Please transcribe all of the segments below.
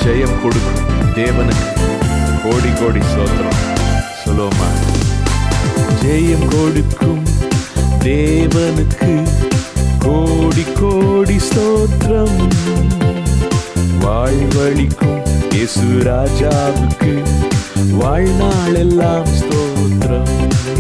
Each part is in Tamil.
ஜெயம் கொடுக்கும் தேவனுக்கு கோடி கோடி சோத்திரம் சொல்லுவோமா ஜெயம் கொடுக்கும் தேவனுக்கு கோடி கோடி ஸ்தோத்திரம் வாழ்வழிக்கும் இயேசு ராஜாவுக்கு வாழ்நாளெல்லாம் ஸ்தோத்திரம்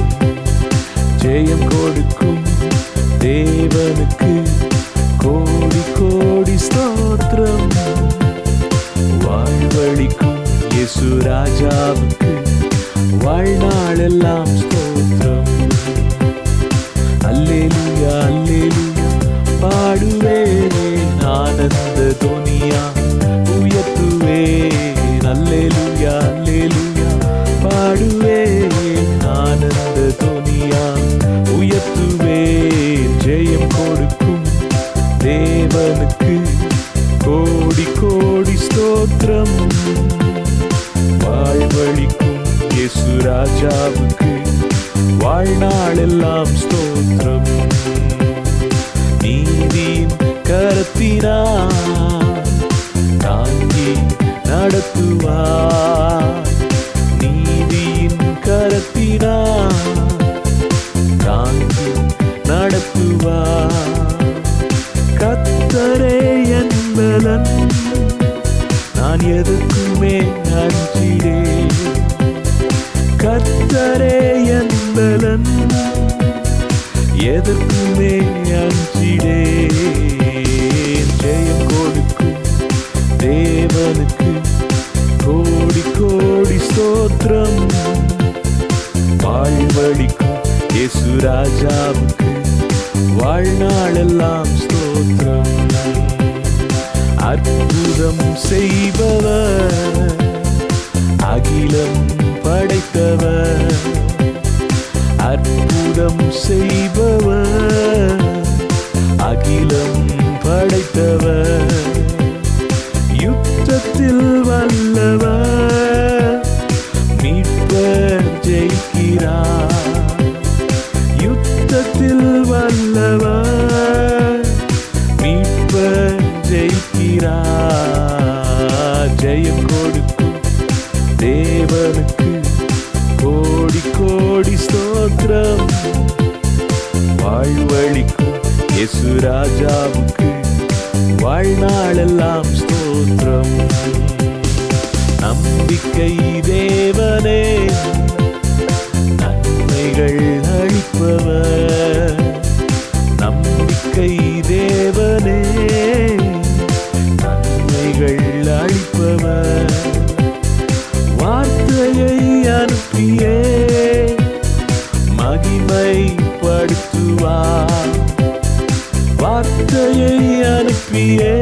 ஜெயம் கொடுக்கும் தேவனுக்கு கோடி கோடி ஸ்தோத்திரம் வாழ்வழிக்கும் இயேசு ராஜாவுக்கு வாழ்நாளெல்லாம் ஸ்தோத்திரம் அல்லேலூயா அல்லேலூயா பாடுவேன் ஆனந்த துனியா உயர்த்துவேன் அல்லேலூயா அல்லேலூயா பாடுவேன் ஆனந்த துனியா உயர்த்துவேன் ஜெயம் கொடுக்கும் தேவனுக்கு கோடி கோடி ஸ்தோத்திரம் வாழ்வழிக்கும் இயேசு ராஜாவுக்கு வாழ்நாளெல்லாம் ஸ்தோத்திரம் நீதியின் கரத்தினா தாங்கி நடத்துவார் நீதியின் கரத்தினா தாங்கி நடத்துவார் கத்தரே என்பதன் நான் எதுக்குமே அஞ்சிடே கத்தரே என்பதன் எதற்குமே அஞ்சிடே ஜெயம் கொடுக்கும் தேவனுக்கு கோடி கோடி ஸ்தோத்திரம் வாழ்வழிக்கும் இயேசு ராஜாவுக்கு வாழ்நாளெல்லாம் ஸ்தோத்திரம் அற்புதம் செய்பவர் அகிலம் படைத்தவர் அற்புதம் செய்பவர் அகிலம் படைத்தவர் யுத்தத்தில் வல்லவர் மீட்பர் ஜெயிக்கிறார் யுத்தத்தில் வல்லவர் மீட்பர் ஜெயிக்கிறார் ஜெயம் கொடுக்கும் தேவனுக்கு கோடி கோடி ஸ்தோத்திரம் வாழ்வழிக்கும் இயேசு ராஜாவுக்கு வாழ்நாளெல்லாம் ஸ்தோத்திரம் நம்பிக்கை தேவனே நன்மைகள் அளிப்பவர் நம்பிக்கை தேவனே நன்மைகள் அளிப்பவர் வார்த்தையை அனுப்பியே மகிமைப்படுத்துவார் வார்த்தையை அனுப்பியே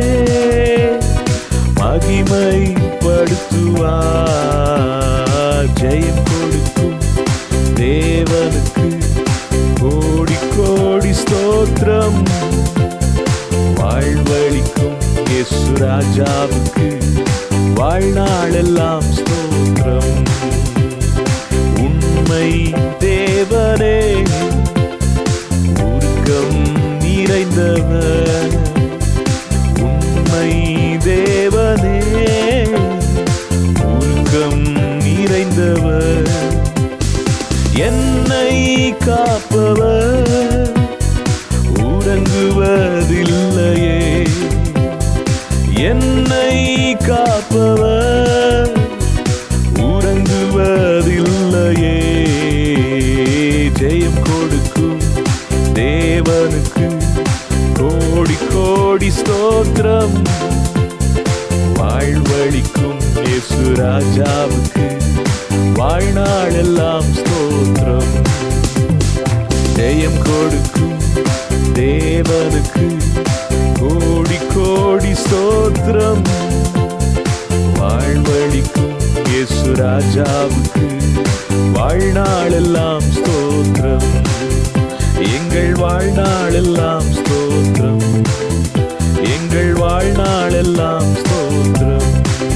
மகிமைப்படுத்துவார் ஜெயம் கொடுக்கும் தேவனுக்கு கோடி கோடி ஸ்தோத்திரம் வாழ்வழிக்கும் இயேசு ராஜாவுக்கு வாழ்நாளெல்லாம் ஸ்தோத்திரம் உண்மை தேவனே உருக்கம் நிறைந்தவர் உண்மை தேவனே உருக்கம் நிறைந்தவர் என்னை காப்பவர் உறங்குவதில்லையே என்னை காப்பவர் உறங்குவதில்லையே ஜெயம் கொடுக்கும் தேவனுக்கு கோடி கோடி ஸ்தோத்திரம் வாழ்வழிக்கும் இயேசு ராஜாவுக்கு வாழ்நாளெல்லாம் ஸ்தோத்திரம் ஜெயம் கொடுக்கும் தேவனுக்கு கோடி கோடி ஸ்தோத்திரம் வாழ்வழிக்கும் இயேசு ராஜாவுக்கு வாழ்நாளெல்லாம் ஸ்தோத்திரம் எங்கள் வாழ்நாளெல்லாம் ஸ்தோத்திரம் எங்கள் வாழ்நாளெல்லாம் ஸ்தோத்திரம்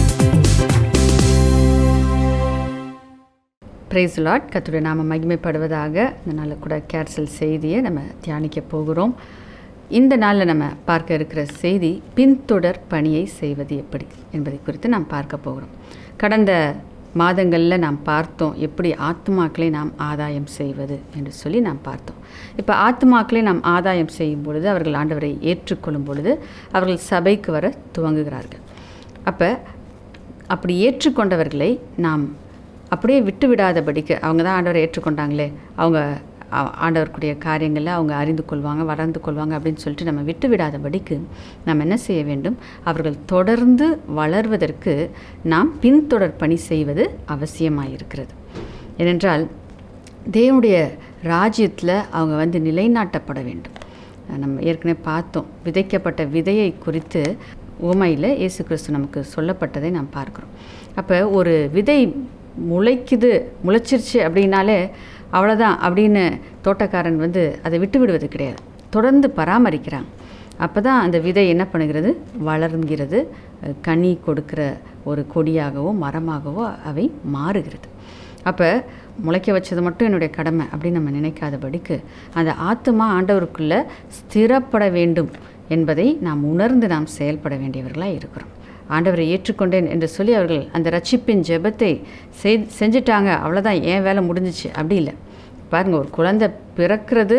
பிரைஸ் லாட் கத்துடைய நாம மகிமைப்படுவதாக இந்த நாளில் கூட கேர்சல் செய்தியை நம்ம தியானிக்க போகிறோம் இந்த நாளில் நம்ம பார்க்க இருக்கிற செய்தி பின்தொடர் பணியை செய்வது எப்படி என்பதை குறித்து நாம் பார்க்க போகிறோம் கடந்த மாதங்களில் நாம் பார்த்தோம் எப்படி ஆத்மாக்களை நாம் ஆதாயம் செய்வது என்று சொல்லி நாம் பார்த்தோம் இப்போ ஆத்மாக்களை நாம் ஆதாயம் செய்யும் பொழுது அவர்கள் ஆண்டவரை ஏற்றுக்கொள்ளும் பொழுது அவர்கள் சபைக்கு வர துவங்குகிறார்கள் அப்போ அப்படி ஏற்றுக்கொண்டவர்களை நாம் அப்படியே விட்டு விடாதபடிக்கு அவங்க தான் ஆண்டவரை ஏற்றுக்கொண்டாங்களே அவங்க ஆ- ஆண்டவருக்குடைய காரியங்களில் அவங்க அறிந்து கொள்வாங்க வளர்ந்து கொள்வாங்க அப்படின்னு சொல்லிட்டு நம்ம விட்டு விடாதபடிக்கு நாம் என்ன செய்ய வேண்டும் அவர்கள் தொடர்ந்து வளர்வதற்கு நாம் பின்தொடர் பணி செய்வது அவசியமாயிருக்கிறது ஏனென்றால் தேவனுடைய ராஜ்யத்தில் அவங்க வந்து நிலைநாட்டப்பட வேண்டும் நம்ம ஏற்கனவே பார்த்தோம் விதைக்கப்பட்ட விதையை குறித்து உமையில் இயேசு கிறிஸ்து நமக்கு சொல்லப்பட்டதை நாம் பார்க்குறோம் அப்போ ஒரு விதை முளைக்குது முளைச்சிருச்சு அப்படின்னாலே அவ்வளோதான் அப்படின்னு தோட்டக்காரன் வந்து அதை விட்டு விடுவது கிடையாது தொடர்ந்து பராமரிக்கிறாங்க அப்போ தான் அந்த விதை என்ன பண்ணுகிறது வளர்கிறது அஹ் கனி கொடுக்கிற ஒரு கொடியாகவோ மரமாகவோ அவை மாறுகிறது அப்போ முளைக்க வச்சது மட்டும் என்னுடைய கடமை அப்படின்னு நம்ம நினைக்காதபடிக்கு அந்த ஆத்மா ஆண்டவருக்குள்ளே ஸ்திரப்பட வேண்டும் என்பதை நாம் உணர்ந்து நாம் செயல்பட வேண்டியவர்களாக இருக்கிறோம் ஆண்டவரை ஏற்றுக்கொண்டேன் என்று சொல்லி அவர்கள் அந்த ரட்சிப்பின் ஜெபத்தை செய் செஞ்சிட்டாங்க அவ்வளோதான் என் வேலை முடிஞ்சிச்சு அப்படி இல்லை பாருங்கள் ஒரு குழந்தை பிறக்கிறது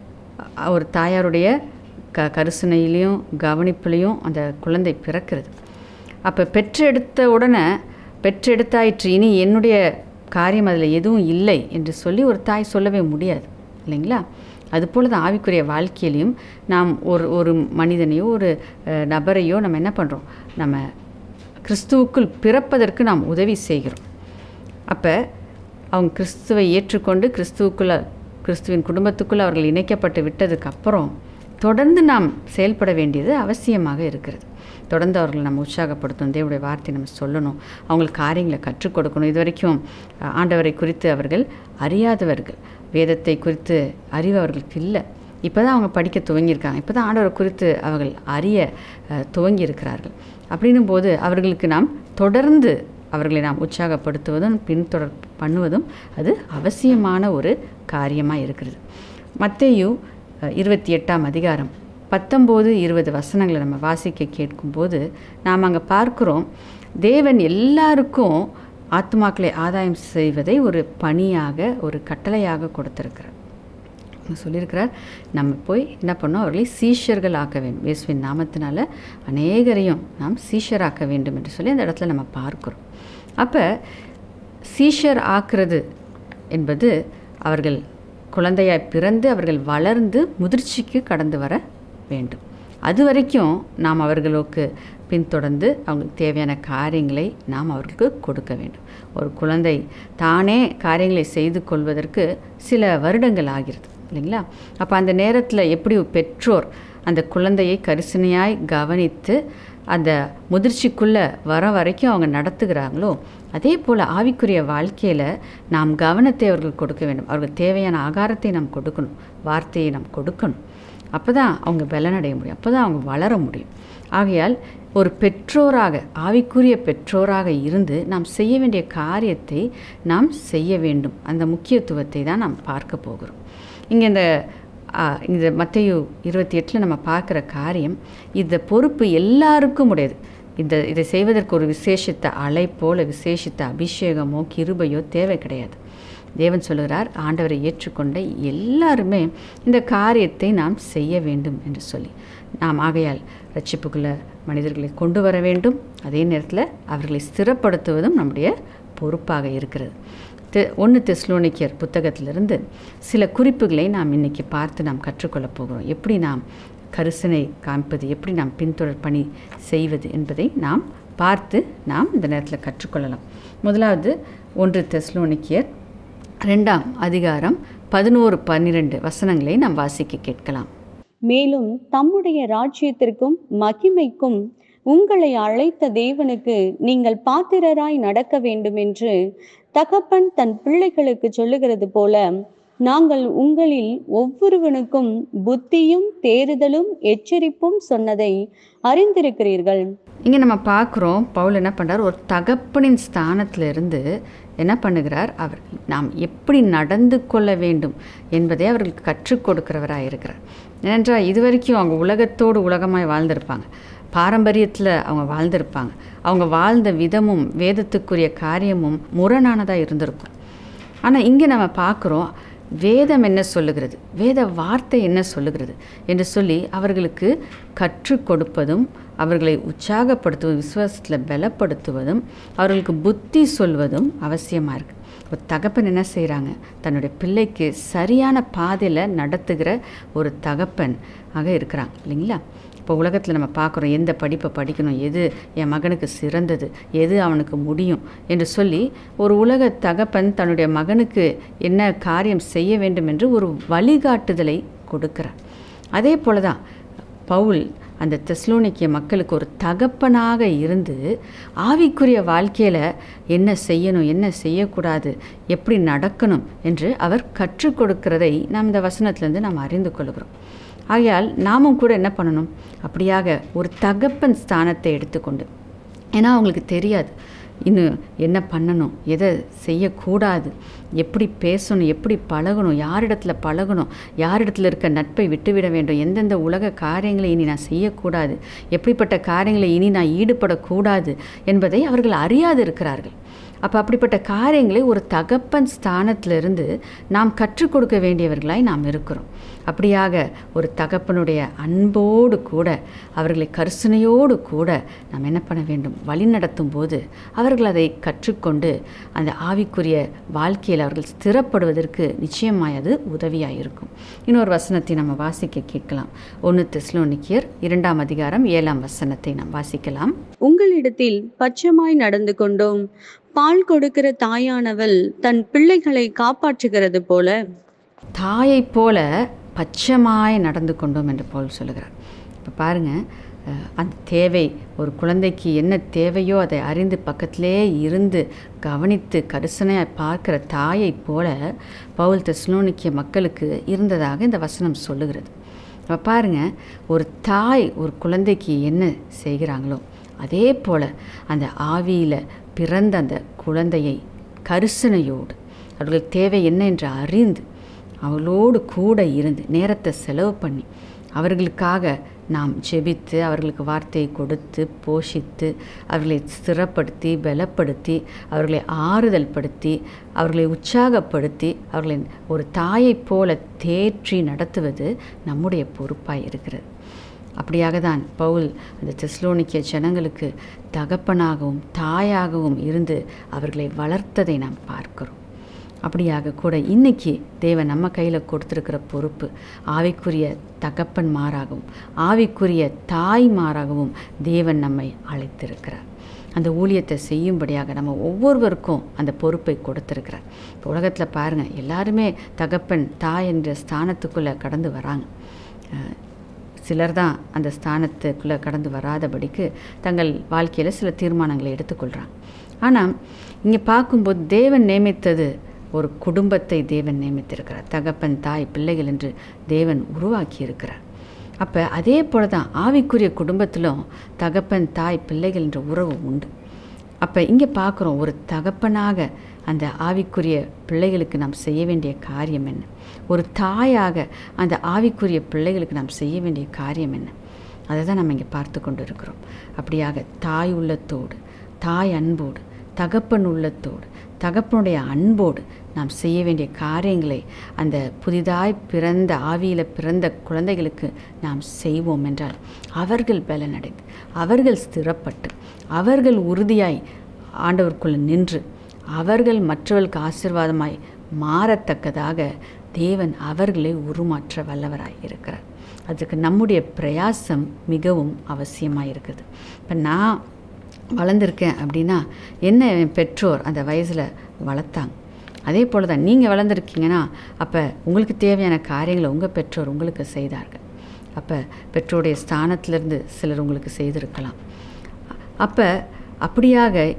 அ- ஒரு தாயாருடைய க கருசனையிலையும் கவனிப்புலையும் அந்த குழந்தை பிறக்கிறது அப்போ பெற்றெடுத்த உடனே பெற்றெடுத்தாயிற்று இனி என்னுடைய காரியம் அதில் எதுவும் இல்லை என்று சொல்லி ஒரு தாய் சொல்லவே முடியாது இல்லைங்களா அதுபோல் தான் ஆவிக்குரிய வாழ்க்கையிலையும் நாம் ஒரு ஒரு மனிதனையோ ஒரு அஹ், நபரையோ நம்ம என்ன பண்ணுறோம் நம்ம கிறிஸ்துவுக்குள் பிறப்பதற்கு நாம் உதவி செய்கிறோம் அப்போ அவங்க கிறிஸ்துவை ஏற்றுக்கொண்டு கிறிஸ்துவுக்குள்ள கிறிஸ்துவின் குடும்பத்துக்குள் அவர்கள் இணைக்கப்பட்டு விட்டதுக்கு அப்புறம் தொடர்ந்து நாம் செயல்பட வேண்டியது அவசியமாக இருக்கிறது தொடர்ந்து அவர்களை நம்ம உற்சாகப்படுத்தணும் தேவனுடைய வார்த்தை நம்ம சொல்லணும் அவங்களுக்கு காரியங்களை கற்றுக் கொடுக்கணும் இது வரைக்கும் அஹ், ஆண்டவரை குறித்து அவர்கள் அறியாதவர்கள் வேதத்தை குறித்து அறிவு அவர்களுக்கு இல்லை இப்போ தான் அவங்க படிக்க துவங்கியிருக்காங்க இப்போ தான் ஆண்டவரை குறித்து அவர்கள் அறிய அஹ், துவங்கி இருக்கிறார்கள் அப்படின்னும் போது அவர்களுக்கு நாம் தொடர்ந்து அவர்களை நாம் உற்சாகப்படுத்துவதும் பின்தொடர் பண்ணுவதும் அது அவசியமான ஒரு காரியமாக இருக்கிறது மத்தேயு அஹ், இருபத்தி எட்டாம் அதிகாரம் பத்தொம்போது இருபது வசனங்களை நம்ம வாசிக்க கேட்கும்போது நாம் அங்கே பார்க்குறோம் தேவன் எல்லாருக்கும் ஆத்மாக்களை ஆதாயம் செய்வதை ஒரு பணியாக ஒரு கட்டளையாக கொடுத்திருக்கிறார் அவர் சொல்லியிருக்கிறார் நம்ம போய் என்ன பண்ணோம் அவர்களை சீஷர்கள் ஆக்க வேண்டும் இயேசுவின் நாமத்தினால அநேகரையும் நாம் சீஷராக்க வேண்டும் என்று சொல்லி அந்த இடத்துல நம்ம பார்க்கிறோம் அப்போ சீஷர் ஆக்குறது என்பது அவர்கள் குழந்தையாய் பிறந்து அவர்கள் வளர்ந்து முதிர்ச்சிக்கு கடந்து வர வேண்டும் அது வரைக்கும் நாம் அவர்களுக்கு பின்தொடர்ந்து அவங்களுக்கு தேவையான காரியங்களை நாம் அவர்களுக்கு கொடுக்க வேண்டும் ஒரு குழந்தை தானே காரியங்களை செய்து கொள்வதற்கு சில வருடங்கள் ஆகிறது இல்லைங்களா அப்போ அந்த நேரத்தில் எப்படி பெற்றோர் அந்த குழந்தையை கரிசனையாய் கவனித்து அந்த முதிர்ச்சிக்குள்ளே வர வரைக்கும் அவங்க நடத்துகிறாங்களோ அதே போல் ஆவிக்குரிய வாழ்க்கையில் நாம் கவனத்தை அவர்கள் கொடுக்க வேண்டும் அவர்கள் தேவையான ஆகாரத்தை நாம் கொடுக்கணும் வார்த்தையை நாம் கொடுக்கணும் அப்போ தான் அவங்க பலனடைய முடியும் அப்போ தான் அவங்க வளர முடியும் ஆகையால் ஒரு பெற்றோராக ஆவிக்குரிய பெற்றோராக இருந்து நாம் செய்ய வேண்டிய காரியத்தை நாம் செய்ய வேண்டும் அந்த முக்கியத்துவத்தை தான் நாம் பார்க்க போகிறோம் இங்கே இந்த ஆ, இந்த மத்தையு இருபத்தி எட்டில் நம்ம பார்க்குற காரியம் இந்த பொறுப்பு எல்லாருக்கும் உடையது இந்த இதை செய்வதற்கு ஒரு விசேஷித்த அழைப்போல விசேஷித்த அபிஷேகமோ கிருபையோ தேவை கிடையாது தேவன் சொல்லுகிறார் ஆண்டவரை ஏற்றுக்கொண்ட எல்லாருமே இந்த காரியத்தை நாம் செய்ய வேண்டும் என்று சொல்லி நாம் ஆகையால் ரட்சிப்புக்குள்ள மனிதர்களை கொண்டு வர வேண்டும் அதே நேரத்தில் அவர்களை ஸ்திரப்படுத்துவதும் நம்முடைய பொறுப்பாக இருக்கிறது தெ ஒன்று தெஸ்லோனிக்கியர் புத்தகத்திலிருந்து சில குறிப்புகளை நாம் இன்னைக்கு பார்த்து நாம் கற்றுக்கொள்ளப் போகிறோம் எப்படி நாம் கரிசனை காமிப்பது எப்படி நாம் பின்தொடர் பணி செய்வது என்பதை நாம் பார்த்து நாம் இந்த நேரத்தில் கற்றுக்கொள்ளலாம் முதலாவது ஒன்று தெஸ்லோனிக்கியர் ரெண்டாம் அதிகாரம் பதினோரு பன்னிரெண்டு வசனங்களை நாம் வாசிக்க கேட்கலாம் மேலும் தம்முடைய ராஜ்யத்திற்கும் மகிமைக்கும் உங்களை அழைத்த தேவனுக்கு நீங்கள் பாத்திரராய் நடக்க வேண்டும் என்று தகப்பன் தன் பிள்ளைகளுக்கு சொல்லுகிறது போல நாங்கள் உங்களில் ஒவ்வொருவனுக்கும் புத்தியும் தேறுதலும் எச்சரிப்பும் சொன்னதை அறிந்திருக்கிறீர்கள் இங்கே நம்ம பார்க்குறோம் பவுல் என்ன பண்ணுறார் ஒரு தகப்பனின் ஸ்தானத்துல இருந்து என்ன பண்ணுகிறார் அவர் நாம் எப்படி நடந்து கொள்ள வேண்டும் என்பதை அவர்களுக்கு கற்றுக் கொடுக்கிறவராக இருக்கிறார் ஏனென்றால் இதுவரைக்கும் அவங்க உலகத்தோடு உலகமாய் வாழ்ந்திருப்பாங்க பாரம்பரியத்தில் அவங்க வாழ்ந்திருப்பாங்க அவங்க வாழ்ந்த விதமும் வேதத்துக்குரிய காரியமும் முரணானதாக இருந்திருக்கும் ஆனால் இங்கே நம்ம பார்க்குறோம் வேதம் என்ன சொல்லுகிறது வேத வார்த்தை என்ன சொல்லுகிறது என்று சொல்லி அவர்களுக்கு கற்றுக் கொடுப்பதும் அவர்களை உற்சாகப்படுத்துவதும் விசுவாசத்தில் பலப்படுத்துவதும் அவர்களுக்கு புத்தி சொல்வதும் அவசியமாக இருக்குது ஒரு தகப்பன் என்ன செய்கிறாங்க தன்னுடைய பிள்ளைக்கு சரியான பாதையில் நடத்துகிற ஒரு தகப்பன் ஆக இருக்கிறாங்க இல்லைங்களா இப்போ உலகத்தில் நம்ம பார்க்குறோம் எந்த படிப்பை படிக்கணும் எது என் மகனுக்கு சிறந்தது எது அவனுக்கு முடியும் என்று சொல்லி ஒரு உலக தகப்பன் தன்னுடைய மகனுக்கு என்ன காரியம் செய்ய வேண்டும் என்று ஒரு வழிகாட்டுதலை கொடுக்கிறார் அதே போல தான் பவுல் அந்த தெஸ்லோனிக்கிய மக்களுக்கு ஒரு தகப்பனாக இருந்து ஆவிக்குரிய வாழ்க்கையில் என்ன செய்யணும் என்ன செய்யக்கூடாது எப்படி நடக்கணும் என்று அவர் கற்றுக் கொடுக்கிறதை நாம் இந்த வசனத்திலேருந்து நாம் அறிந்து கொள்கிறோம் ஆகையால் நாமும் கூட என்ன பண்ணணும் அப்படியாக ஒரு தகப்பன் ஸ்தானத்தை எடுத்துக்கொண்டு ஏன்னா அவங்களுக்கு தெரியாது இன்னும் என்ன பண்ணணும் எதை செய்யக்கூடாது எப்படி பேசணும் எப்படி பழகணும் யாரிடத்துல பழகணும் யாரிடத்துல இருக்க நட்பை விட்டுவிட வேண்டும் எந்தெந்த உலக காரியங்களை இனி நான் செய்யக்கூடாது எப்படிப்பட்ட காரியங்களை இனி நான் ஈடுபடக்கூடாது என்பதை அவர்கள் அறியாது இருக்கிறார்கள் அப்போ அப்படிப்பட்ட காரியங்களை ஒரு தகப்பன் ஸ்தானத்திலிருந்து நாம் கற்றுக் கொடுக்க வேண்டியவர்களாய் நாம் இருக்கிறோம் அப்படியாக ஒரு தகப்பனுடைய அன்போடு கூட அவர்களை கரிசனையோடு கூட நாம் என்ன பண்ண வேண்டும் வழி நடத்தும் போது அவர்கள் அதை கற்றுக்கொண்டு அந்த ஆவிக்குரிய வாழ்க்கையில் அவர்கள் ஸ்திரப்படுவதற்கு நிச்சயமாய் அது உதவியாக இருக்கும் இன்னொரு வசனத்தை நம்ம வாசிக்க கேட்கலாம் ஒன்று தெஸ்லோனிக்கியர் இரண்டாம் அதிகாரம் ஏழாம் வசனத்தை நாம் வாசிக்கலாம் உங்களிடத்தில் பட்சமாய் நடந்து கொண்டோம் பால் கொடுக்கிற தாயானவள் தன் பிள்ளைகளை காப்பாற்றுகிறது போல தாயைப் போல பச்சமாய் நடந்து கொண்டோம் என்று போல் சொல்லுகிறார் இப்போ பாருங்கள் அந்த தேவை ஒரு குழந்தைக்கு என்ன தேவையோ அதை அறிந்து பக்கத்திலே இருந்து கவனித்து கரிசனையாக பார்க்கிற தாயைப் போல பவுல் தெஸ்லோனிக்கிய மக்களுக்கு இருந்ததாக இந்த வசனம் சொல்லுகிறது அப்போ பாருங்கள் ஒரு தாய் ஒரு குழந்தைக்கு என்ன செய்கிறாங்களோ அதே போல் அந்த ஆவியில் பிறந்த அந்த குழந்தையை கரிசனையோடு அவர்கள் தேவை என்ன என்று அறிந்து அவளோடு கூட இருந்து நேரத்தை செலவு பண்ணி அவர்களுக்காக நாம் ஜெபித்து அவர்களுக்கு வார்த்தையை கொடுத்து போஷித்து அவர்களை ஸ்திரப்படுத்தி பலப்படுத்தி அவர்களை ஆறுதல் படுத்தி அவர்களை உற்சாகப்படுத்தி அவர்களை ஒரு தாயைப் போல தேற்றி நடத்துவது நம்முடைய பொறுப்பாய் இருக்கிறது அப்படியாக தான் பவுல் அந்த தெஸ்லோனிக்கிய ஜனங்களுக்கு தகப்பனாகவும் தாயாகவும் இருந்து அவர்களை வளர்த்ததை நாம் பார்க்கிறோம் அப்படியாக கூட இன்னைக்கு தேவன் நம்ம கையில் கொடுத்துருக்கிற பொறுப்பு ஆவிக்குரிய தகப்பன்மாராகவும் ஆவிக்குரிய தாய்மாராகவும் தேவன் நம்மை அழைத்திருக்கிறார் அந்த ஊழியத்தை செய்யும்படியாக நம்ம ஒவ்வொருவருக்கும் அந்த பொறுப்பை கொடுத்துருக்கிறார் இப்போ உலகத்தில் பாருங்கள் எல்லாருமே தகப்பன் தாய் என்ற ஸ்தானத்துக்குள்ளே கடந்து வராங்க சிலர் தான் அந்த ஸ்தானத்துக்குள்ளே கடந்து வராதபடிக்கு தங்கள் வாழ்க்கையில் சில தீர்மானங்களை எடுத்துக்கொள்கிறாங்க ஆனால் இங்கே பார்க்கும்போது தேவன் நியமித்தது ஒரு குடும்பத்தை தேவன் நியமித்திருக்கிறார் தகப்பன் தாய் பிள்ளைகள் என்று தேவன் உருவாக்கி இருக்கிறார் அப்போ அதே போல தான் ஆவிக்குரிய குடும்பத்திலும் தகப்பன் தாய் பிள்ளைகள் என்ற உறவு உண்டு அப்போ இங்கே பார்க்குறோம் ஒரு தகப்பனாக அந்த ஆவிக்குரிய பிள்ளைகளுக்கு நாம் செய்ய வேண்டிய காரியம் என்ன ஒரு தாயாக அந்த ஆவிக்குரிய பிள்ளைகளுக்கு நாம் செய்ய வேண்டிய காரியம் என்ன அதை தான் நம்ம இங்கே பார்த்து கொண்டு இருக்கிறோம் அப்படியாக தாய் உள்ளத்தோடு தாய் அன்போடு தகப்பன் உள்ளத்தோடு தகப்பனுடைய அன்போடு நாம் செய்ய வேண்டிய காரியங்களை அந்த புதிதாய் பிறந்த ஆவியில் பிறந்த குழந்தைகளுக்கு நாம் செய்வோம் என்றால் அவர்கள் பலனடைந்து அவர்கள் ஸ்திரப்பட்டு அவர்கள் உறுதியாய் ஆண்டவருக்குள்ள நின்று அவர்கள் மற்றவர்களுக்கு ஆசிர்வாதமாய் மாறத்தக்கதாக தேவன் அவர்களை உருமாற்ற வல்லவராய் இருக்கிறார் அதுக்கு நம்முடைய பிரயாசம் மிகவும் அவசியமாக இருக்குது இப்போ நான் வளர்ந்துருக்கேன் அப்படின்னா என்ன என் பெற்றோர் அந்த வயசில் வளர்த்தாங்க அதே போல் தான் நீங்கள் வளர்ந்துருக்கீங்கன்னா அப்போ உங்களுக்கு தேவையான காரியங்களை உங்கள் பெற்றோர் உங்களுக்கு செய்தார்கள் அப்போ பெற்றோருடைய ஸ்தானத்திலிருந்து சிலர் உங்களுக்கு செய்திருக்கலாம் அப்போ அப்படியாக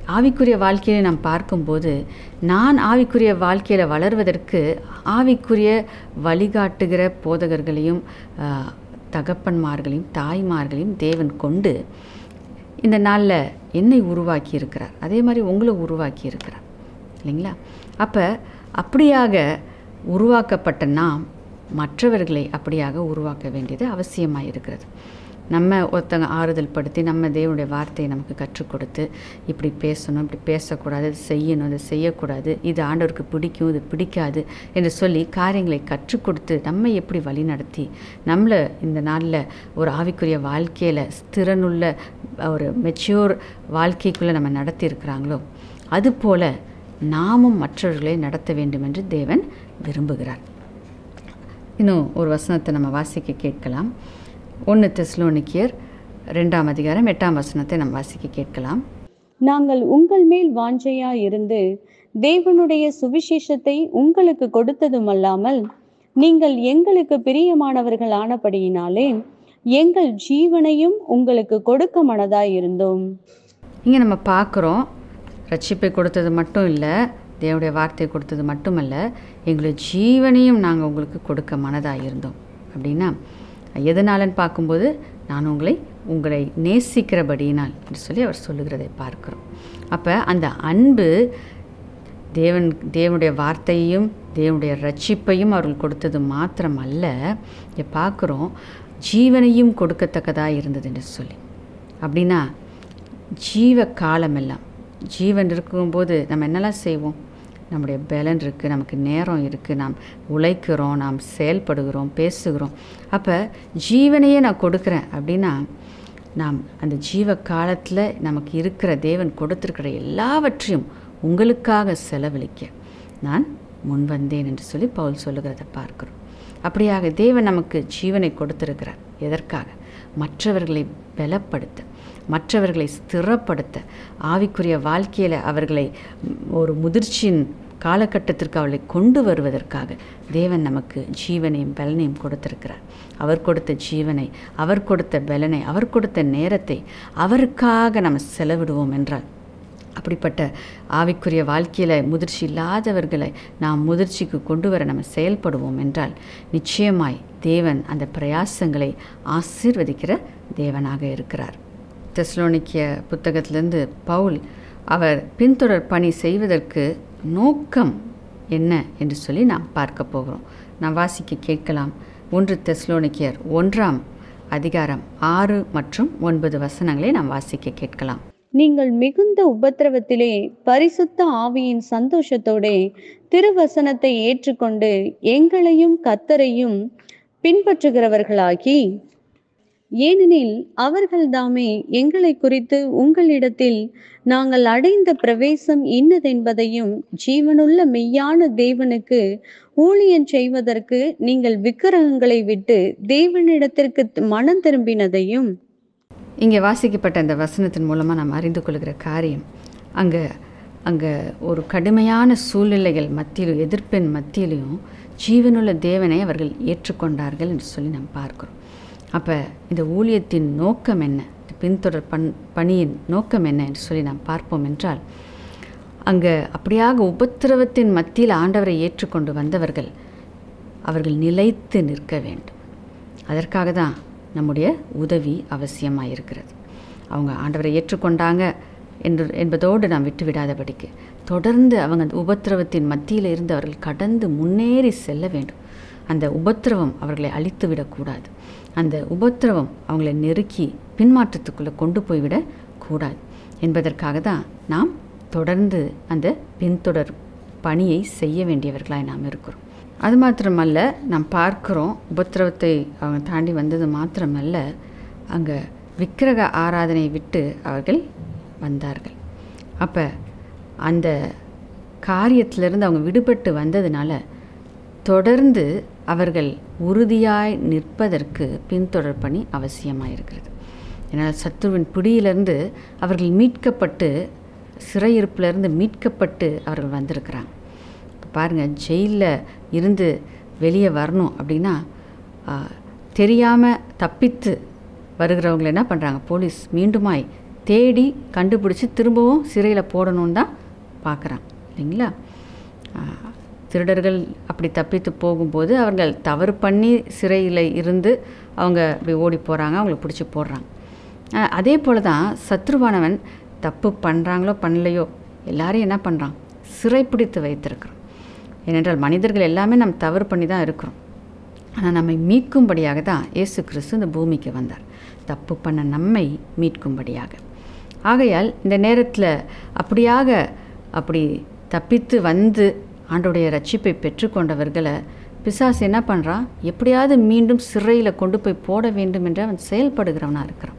ஆவிக்குரிய வாழ்க்கையை நாம் பார்க்கும்போது நான் ஆவிக்குரிய வாழ்க்கையில் வளர்வதற்கு ஆவிக்குரிய வழிகாட்டுகிற போதகர்களையும் ஆஹ், தகப்பன்மார்களையும் தாய்மார்களையும் தேவன் கொண்டு இந்த நாளில் என்னை உருவாக்கி இருக்கிறார் அதே மாதிரி உங்களை உருவாக்கி இருக்கிறார் இல்லைங்களா அப்போ அப்படியாக உருவாக்கப்பட்ட நாம் மற்றவர்களை அப்படியாக உருவாக்க வேண்டியது அவசியமாக இருக்கிறது நம்ம ஒருத்தங்க ஆறுதல் படுத்தி நம்ம தேவனுடைய வார்த்தையை நமக்கு கற்றுக் கொடுத்து இப்படி பேசணும் இப்படி பேசக்கூடாது இது செய்யணும் இது செய்யக்கூடாது இது ஆண்டவருக்கு பிடிக்கும் இது பிடிக்காது என்று சொல்லி காரியங்களை கற்றுக் கொடுத்து நம்ம எப்படி வழி நடத்தி நம்மளை இந்த நாளில் ஒரு ஆவிக்குரிய வாழ்க்கையில் ஸ்திரனுள்ள ஒரு மெச்சூர் வாழ்க்கைக்குள்ளே நம்ம நடத்தி இருக்கிறாங்களோ அதுபோல் நாமும் மற்றவர்களை நடத்த வேண்டும் என்று தேவன் விரும்புகிறார் இன்னும் ஒரு வசனத்தை நம்ம வாசிக்க கேட்கலாம் ஒன்று தெஸ்லோனிக்கியர் ரெண்டாம் அதிகாரம் எட்டாம் வசனத்தை நம்ம வாசிக்க கேட்கலாம் நாங்கள் உங்கள் மேல் வாஞ்சையா இருந்து தேவனுடைய சுவிசேஷத்தை உங்களுக்கு கொடுத்ததுமல்லாமல் நீங்கள் எங்களுக்கு பிரியமானவர்கள் ஆனபடியினாலே எங்கள் ஜீவனையும் உங்களுக்கு கொடுக்க மனதாய் இருந்தோம் இங்கே நம்ம பார்க்குறோம் ரட்சிப்பை கொடுத்தது மட்டும் இல்லை தேவனுடைய வார்த்தையை கொடுத்தது மட்டுமல்ல எங்களுடைய ஜீவனையும் நாங்கள் உங்களுக்கு கொடுக்க மனதாக இருந்தோம் அப்படின்னா எதனாலன்னு பார்க்கும்போது நான் உங்களை உங்களை நேசிக்கிறபடியினால் என்று சொல்லி அவர் சொல்லுகிறதை பார்க்கிறோம் அப்போ அந்த அன்பு தேவன் தேவனுடைய வார்த்தையையும் தேவனுடைய ரட்சிப்பையும் அவர்கள் கொடுத்தது மாத்திரமல்ல இங்கே பார்க்குறோம் ஜீவனையும் கொடுக்கத்தக்கதாக இருந்தது என்று சொல்லி அப்படின்னா ஜீவ காலமெல்லாம் ஜீவன் இருக்கும்போது நம்ம என்னெல்லாம் செய்வோம் நம்முடைய பலன் இருக்குது நமக்கு நேரம் இருக்குது நாம் உழைக்கிறோம் நாம் செயல்படுகிறோம் பேசுகிறோம் அப்போ ஜீவனையே நான் கொடுக்குறேன் அப்படின்னா நாம் அந்த ஜீவ காலத்தில் நமக்கு இருக்கிற தேவன் கொடுத்துருக்கிற எல்லாவற்றையும் உங்களுக்காக செலவழிக்க நான் முன் வந்தேன் என்று சொல்லி பவுல் சொல்லுகிறத பார்க்கிறோம் அப்படியாக தேவன் நமக்கு ஜீவனை கொடுத்திருக்கிறார் எதற்காக மற்றவர்களை பலப்படுத்த மற்றவர்களை ஸ்திரப்படுத்த ஆவிக்குரிய வாழ்க்கையில் அவர்களை ம், ஒரு முதிர்ச்சியின் காலகட்டத்திற்கு அவளை கொண்டு வருவதற்காக தேவன் நமக்கு ஜீவனையும் பலனையும் கொடுத்திருக்கிறார் அவர் கொடுத்த ஜீவனை அவர் கொடுத்த பலனை அவர் கொடுத்த நேரத்தை அவருக்காக நம்ம செலவிடுவோம் என்றால் அப்படிப்பட்ட ஆவிக்குரிய வாழ்க்கையில் முதிர்ச்சி இல்லாதவர்களை நாம் முதிர்ச்சிக்கு கொண்டு வர நம்ம செயல்படுவோம் என்றால் நிச்சயமாய் தேவன் அந்த பிரயாசங்களை ஆசீர்வதிக்கிற தேவனாக இருக்கிறார் தெஸ்லோனிக்கிய புத்தகத்திலிருந்து பவுல் அவர் பின்தொடர் பணி செய்வதற்கு நோக்கம் என்ன என்று சொல்லி நாம் பார்க்க போகிறோம் நாம் வாசிக்க கேட்கலாம் ஒன்று தெஸ்லோனிக்கியர் ஒன்றாம் அதிகாரம் ஆறு மற்றும் ஒன்பது வசனங்களை நாம் வாசிக்க கேட்கலாம் நீங்கள் மிகுந்த உபத்திரவத்திலே பரிசுத்த ஆவியின் சந்தோஷத்தோடே திருவசனத்தை ஏற்றுக்கொண்டு எங்களையும் கத்தரையும் பின்பற்றுகிறவர்களாகி ஏனெனில் அவர்கள்தாமே எங்களை குறித்து உங்களிடத்தில் நாங்கள் அடைந்த பிரவேசம் இன்னதென்பதையும் ஜீவனுள்ள மெய்யான தேவனுக்கு ஊழியம் செய்வதற்கு நீங்கள் விக்கிரகங்களை விட்டு தேவனிடத்திற்கு மனம் திரும்பினதையும் இங்கே வாசிக்கப்பட்ட அந்த வசனத்தின் மூலமாக நாம் அறிந்து கொள்கிற காரியம் அங்கே அங்கே ஒரு கடுமையான சூழ்நிலைகள் மத்தியிலும் எதிர்ப்பின் மத்தியிலையும் ஜீவனுள்ள தேவனை அவர்கள் ஏற்றுக்கொண்டார்கள் என்று சொல்லி நாம் பார்க்கிறோம் அப்போ இந்த ஊழியத்தின் நோக்கம் என்ன இந்த பின்தொடர் பண் பணியின் நோக்கம் என்ன என்று சொல்லி நாம் பார்ப்போம் என்றால் அங்கே அப்படியாக உபத்திரவத்தின் மத்தியில் ஆண்டவரை ஏற்றுக்கொண்டு வந்தவர்கள் அவர்கள் நிலைத்து நிற்க வேண்டும் அதற்காக தான் நம்முடைய உதவி அவசியமாக இருக்கிறது அவங்க ஆண்டவரை ஏற்றுக்கொண்டாங்க என்று என்பதோடு நாம் விட்டு விடாதபடிக்கு தொடர்ந்து அவங்க அந்த உபத்திரவத்தின் மத்தியில் இருந்து அவர்கள் கடந்து முன்னேறி செல்ல வேண்டும் அந்த உபத்திரவம் அவர்களை அழித்து விடக்கூடாது அந்த உபத்திரவம் அவங்களை நெருக்கி பின்மாற்றத்துக்குள்ளே கொண்டு போய்விடக் கூடாது என்பதற்காக தான் நாம் தொடர்ந்து அந்த பின்தொடர் பணியை செய்ய வேண்டியவர்களாய் நாம் இருக்கிறோம் அது மாத்திரமல்ல நாம் பார்க்கிறோம் உபத்திரவத்தை அவங்க தாண்டி வந்தது மாத்திரமல்ல அங்கே விக்கிரக ஆராதனை விட்டு அவர்கள் வந்தார்கள் அப்போ அந்த காரியத்திலிருந்து அவங்க விடுபட்டு வந்ததுனால தொடர்ந்து அவர்கள் உறுதியாய் நிற்பதற்கு பின்தொடர் பணி அவசியமாக இருக்கிறது ஏன்னா சத்துருவின் பிடியிலிருந்து அவர்கள் மீட்கப்பட்டு சிறையிருப்பிலிருந்து மீட்கப்பட்டு அவர்கள் வந்திருக்கிறாங்க இப்போ பாருங்கள் ஜெயிலில் இருந்து வெளியே வரணும் அப்படின்னா தெரியாமல் தப்பித்து வருகிறவங்களை என்ன பண்ணுறாங்க போலீஸ் மீண்டுமாய் தேடி கண்டுபிடிச்சி திரும்பவும் சிறையில் போடணுன்னு தான் பார்க்குறான் இல்லைங்களா ஆஹ், திருடர்கள் அப்படி தப்பித்து போகும்போது அவர்கள் தவறு பண்ணி சிறையில் இருந்து அவங்க அப்படி ஓடி போகிறாங்க அவங்கள பிடிச்சி போடுறாங்க ஆஹ், அதே போல் தான் சத்ருவானவன் தப்பு பண்ணுறாங்களோ பண்ணலையோ எல்லாரையும் என்ன பண்ணுறான் சிறைப்பிடித்து வைத்திருக்கிறான் ஏனென்றால் மனிதர்கள் எல்லாமே நம்ம தவறு பண்ணி தான் இருக்கிறோம் ஆனால் நம்மை மீட்கும்படியாக தான் இயேசு கிறிஸ்து இந்த பூமிக்கு வந்தார் தப்பு பண்ண நம்மை மீட்கும்படியாக ஆகையால் இந்த நேரத்தில் அப்படியாக அப்படி தப்பித்து வந்து ஆண்டோடைய ரட்சிப்பை பெற்றுக்கொண்டவர்களை பிசாசு என்ன பண்ணுறான் எப்படியாவது மீண்டும் சிறையில் கொண்டு போய் போட வேண்டும் என்று அவன் செயல்படுகிறவனாக இருக்கிறான்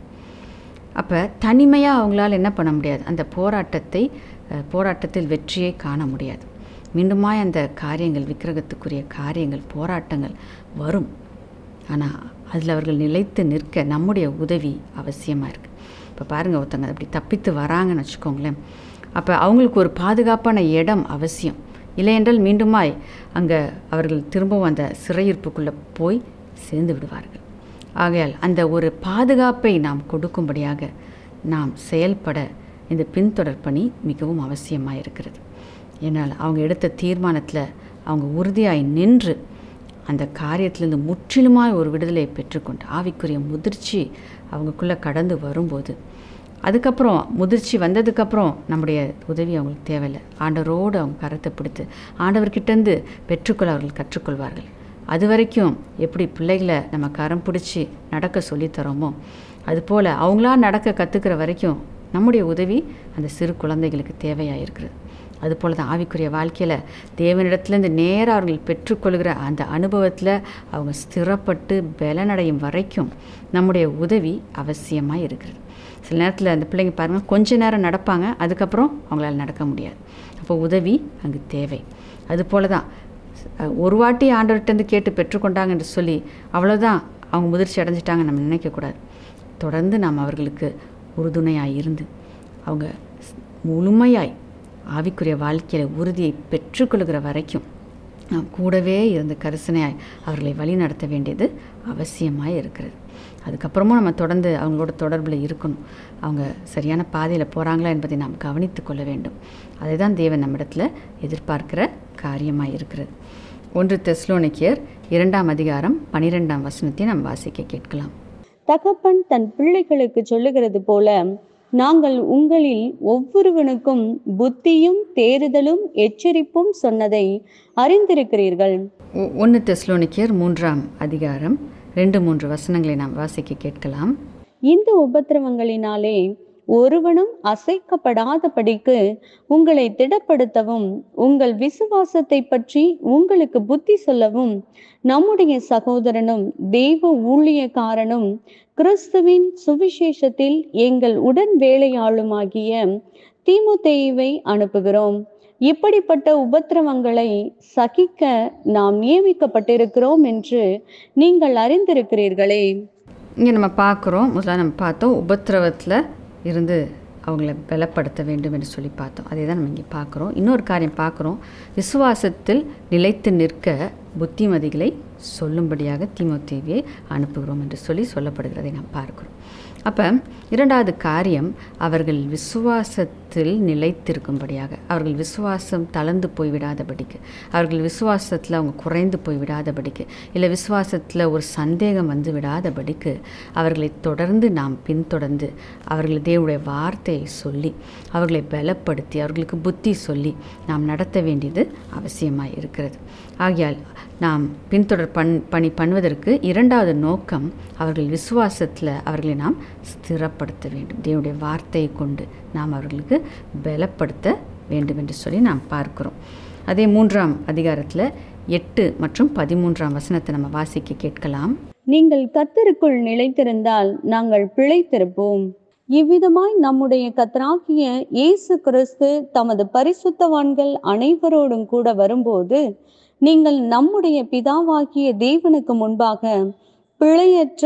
அப்போ தனிமையாக அவங்களால என்ன பண்ண முடியாது அந்த போராட்டத்தை அஹ், போராட்டத்தில் வெற்றியை காண முடியாது மீண்டுமாய் அந்த காரியங்கள் விக்கிரகத்துக்குரிய காரியங்கள் போராட்டங்கள் வரும் ஆனால் அதில் அவர்கள் நிலைத்து நிற்க நம்முடைய உதவி அவசியமாக இருக்குது இப்போ பாருங்கள் ஒருத்தங்க அப்படி தப்பித்து வராங்கன்னு வச்சுக்கோங்களேன் அப்போ அவங்களுக்கு ஒரு பாதுகாப்பான இடம் அவசியம் இல்லையென்றால் மீண்டுமாய் அங்கே அவர்கள் திரும்பவும் அந்த சிறையிருப்புக்குள்ளே போய் சேர்ந்து விடுவார்கள் ஆகையால் அந்த ஒரு பாதுகாப்பை நாம் கொடுக்கும்படியாக நாம் செயல்பட இந்த பின்தொடர் பணி மிகவும் அவசியமாக இருக்கிறது ஏன்னால் அவங்க எடுத்த தீர்மானத்தில் அவங்க உறுதியாய் நின்று அந்த காரியத்திலேருந்து முற்றிலுமாய் ஒரு விடுதலையை பெற்றுக்கொண்டு ஆவிக்குரிய முதிர்ச்சி அவங்களுக்குள்ளே கடந்து வரும்போது அதுக்கப்புறம் முதிர்ச்சி வந்ததுக்கப்புறம் நம்முடைய உதவி அவங்களுக்கு தேவையில்லை ஆண்டவரோடு அவங்க கரத்தை பிடித்து ஆண்டவர்கிட்டேருந்து பெற்றுக்கொள்ள அவர்கள் கற்றுக்கொள்வார்கள் அது வரைக்கும் எப்படி பிள்ளைகளை நம்ம கரம் பிடிச்சி நடக்க சொல்லித்தரோமோ அதுபோல் அவங்களா நடக்க கற்றுக்கிற வரைக்கும் நம்முடைய உதவி அந்த சிறு குழந்தைகளுக்கு தேவையாக இருக்கிறது அதுபோல் தான் ஆவிக்குரிய வாழ்க்கையில் தேவனிடத்துலேருந்து நேராக அவர்கள் பெற்றுக்கொள்கிற அந்த அனுபவத்தில் அவங்க ஸ்திரப்பட்டு பலனடையும் வரைக்கும் நம்முடைய உதவி அவசியமாக இருக்கிறது சில நேரத்தில் அந்த பிள்ளைங்க பாருங்கள் கொஞ்ச நேரம் நடப்பாங்க அதுக்கப்புறம் அவங்களால நடக்க முடியாது அப்போ உதவி அங்கு தேவை அதுபோல் தான் அஹ், ஒரு வாட்டி ஆண்டவர்கிட்டருந்து கேட்டு பெற்றுக்கொண்டாங்க என்று சொல்லி அவ்வளோதான் அவங்க முதிர்ச்சி அடைஞ்சிட்டாங்க நம்ம நினைக்கக்கூடாது தொடர்ந்து நாம் அவர்களுக்கு உறுதுணையாக இருந்து அவங்க ஸ்- முழுமையாய் ஆவிக்குரிய வாழ்க்கையில் உறுதியை பெற்றுக்கொள்கிற வரைக்கும் நாம் கூடவே இருந்து கரிசனையாய் அவர்களை வழி நடத்த வேண்டியது அவசியமாக இருக்கிறது அதுக்கப்புறமும் நம்ம தொடர்ந்து அவங்களோட தொடர்பில் இருக்கணும் அவங்க சரியான பாதையில் போகிறாங்களா என்பதை நாம் கவனித்து கொள்ள வேண்டும் அதை தான் தேவன் நம்மிடத்தில் எதிர்பார்க்கிற காரியமாக இருக்கிறது ஒன்று தெஸ்லோனிக்கியர் இரண்டாம் அதிகாரம் பனிரெண்டாம் வசனத்தை நாம் வாசிக்க கேட்கலாம் தகப்பன் தன் பிள்ளைகளுக்கு சொல்லுகிறது போல நாங்கள் உங்களில் ஒவ்வொருவனுக்கும் புத்தியும் தேறுதலும் எச்சரிப்பும் சொன்னதை அறிந்திருக்கிறீர்கள் ஒ- ஒன்று தெஸ்லோனிக்கியர் மூன்றாம் அதிகாரம் ரெண்டு மூன்று வசனங்களை நாம் வாசிக்க கேட்கலாம் இந்த உபத்திரவங்களினாலே ஒருவனும் அசைக்கப்படாதபடிக்கு உங்களை திடப்படுத்தவும் உங்கள் விசுவாசத்தை பற்றி உங்களுக்கு புத்தி சொல்லவும் நம்முடைய சகோதரனும் தெய்வ ஊழியக்காரனும் கிறிஸ்துவின் சுவிசேஷத்தில் எங்கள் உடன் வேலையாளுமாகிய தீமுத்தேயுவை அனுப்புகிறோம் இப்படிப்பட்ட உபத்திரவங்களை சகிக்க நாம் நியமிக்கப்பட்டிருக்கிறோம் என்று நீங்கள் அறிந்திருக்கிறீர்களே இங்கே நம்ம பார்க்குறோம் முதல்ல நம்ம பார்த்தோம் உபத்திரவத்தில் இருந்து அவங்கள பலப்படுத்த வேண்டும் என்று சொல்லி பார்த்தோம் அதே தான் நம்ம இங்கே பார்க்குறோம் இன்னொரு காரியம் பார்க்குறோம் விசுவாசத்தில் நிலைத்து நிற்க புத்திமதிகளை சொல்லும்படியாக தீமோத்தேவியை அனுப்புகிறோம் என்று சொல்லி சொல்லப்படுகிறதை நாம் பார்க்கிறோம் அப்போ இரண்டாவது காரியம் அவர்கள் விசுவாசத்தில் நிலைத்திருக்கும்படியாக அவர்கள் விசுவாசம் தளர்ந்து போய்விடாதபடிக்கு அவர்கள் விசுவாசத்தில் அவங்க குறைந்து போய்விடாதபடிக்கு இல்லை விசுவாசத்தில் ஒரு சந்தேகம் வந்து விடாதபடிக்கு அவர்களை தொடர்ந்து நாம் பின்தொடர்ந்து அவர்கள் தேவனுடைய வார்த்தையை சொல்லி அவர்களை பலப்படுத்தி அவர்களுக்கு புத்தி சொல்லி நாம் நடத்த வேண்டியது அவசியமாக இருக்கிறது ஆகையால் நாம் பின்தொடர் பண் பணி பண்ணுவதற்கு இரண்டாவது நோக்கம் அவர்கள் விசுவாசத்தில் அவர்களை நாம் ஸ்திரப்படுத்த வேண்டும் தேவனுடைய வார்த்தையை கொண்டு நாம் அவர்களுக்கு பலப்படுத்த வேண்டும் என்று சொல்லி நாம் பார்க்கிறோம் அதே மூன்றாம் அதிகாரத்தில் எட்டு மற்றும் பதிமூன்றாம் வசனத்தை நம்ம வாசிக்க கேட்கலாம் நீங்கள் கர்த்தருக்குள் நிலைத்திருந்தால் நாங்கள் பிழைத்திருப்போம் இவ்விதமாய் நம்முடைய கத்தராகிய இயேசு கிறிஸ்து தமது பரிசுத்தவான்கள் அனைவரோடும் கூட வரும்போது நீங்கள் நம்முடைய பிதாவாகிய தேவனுக்கு முன்பாக பிழையற்ற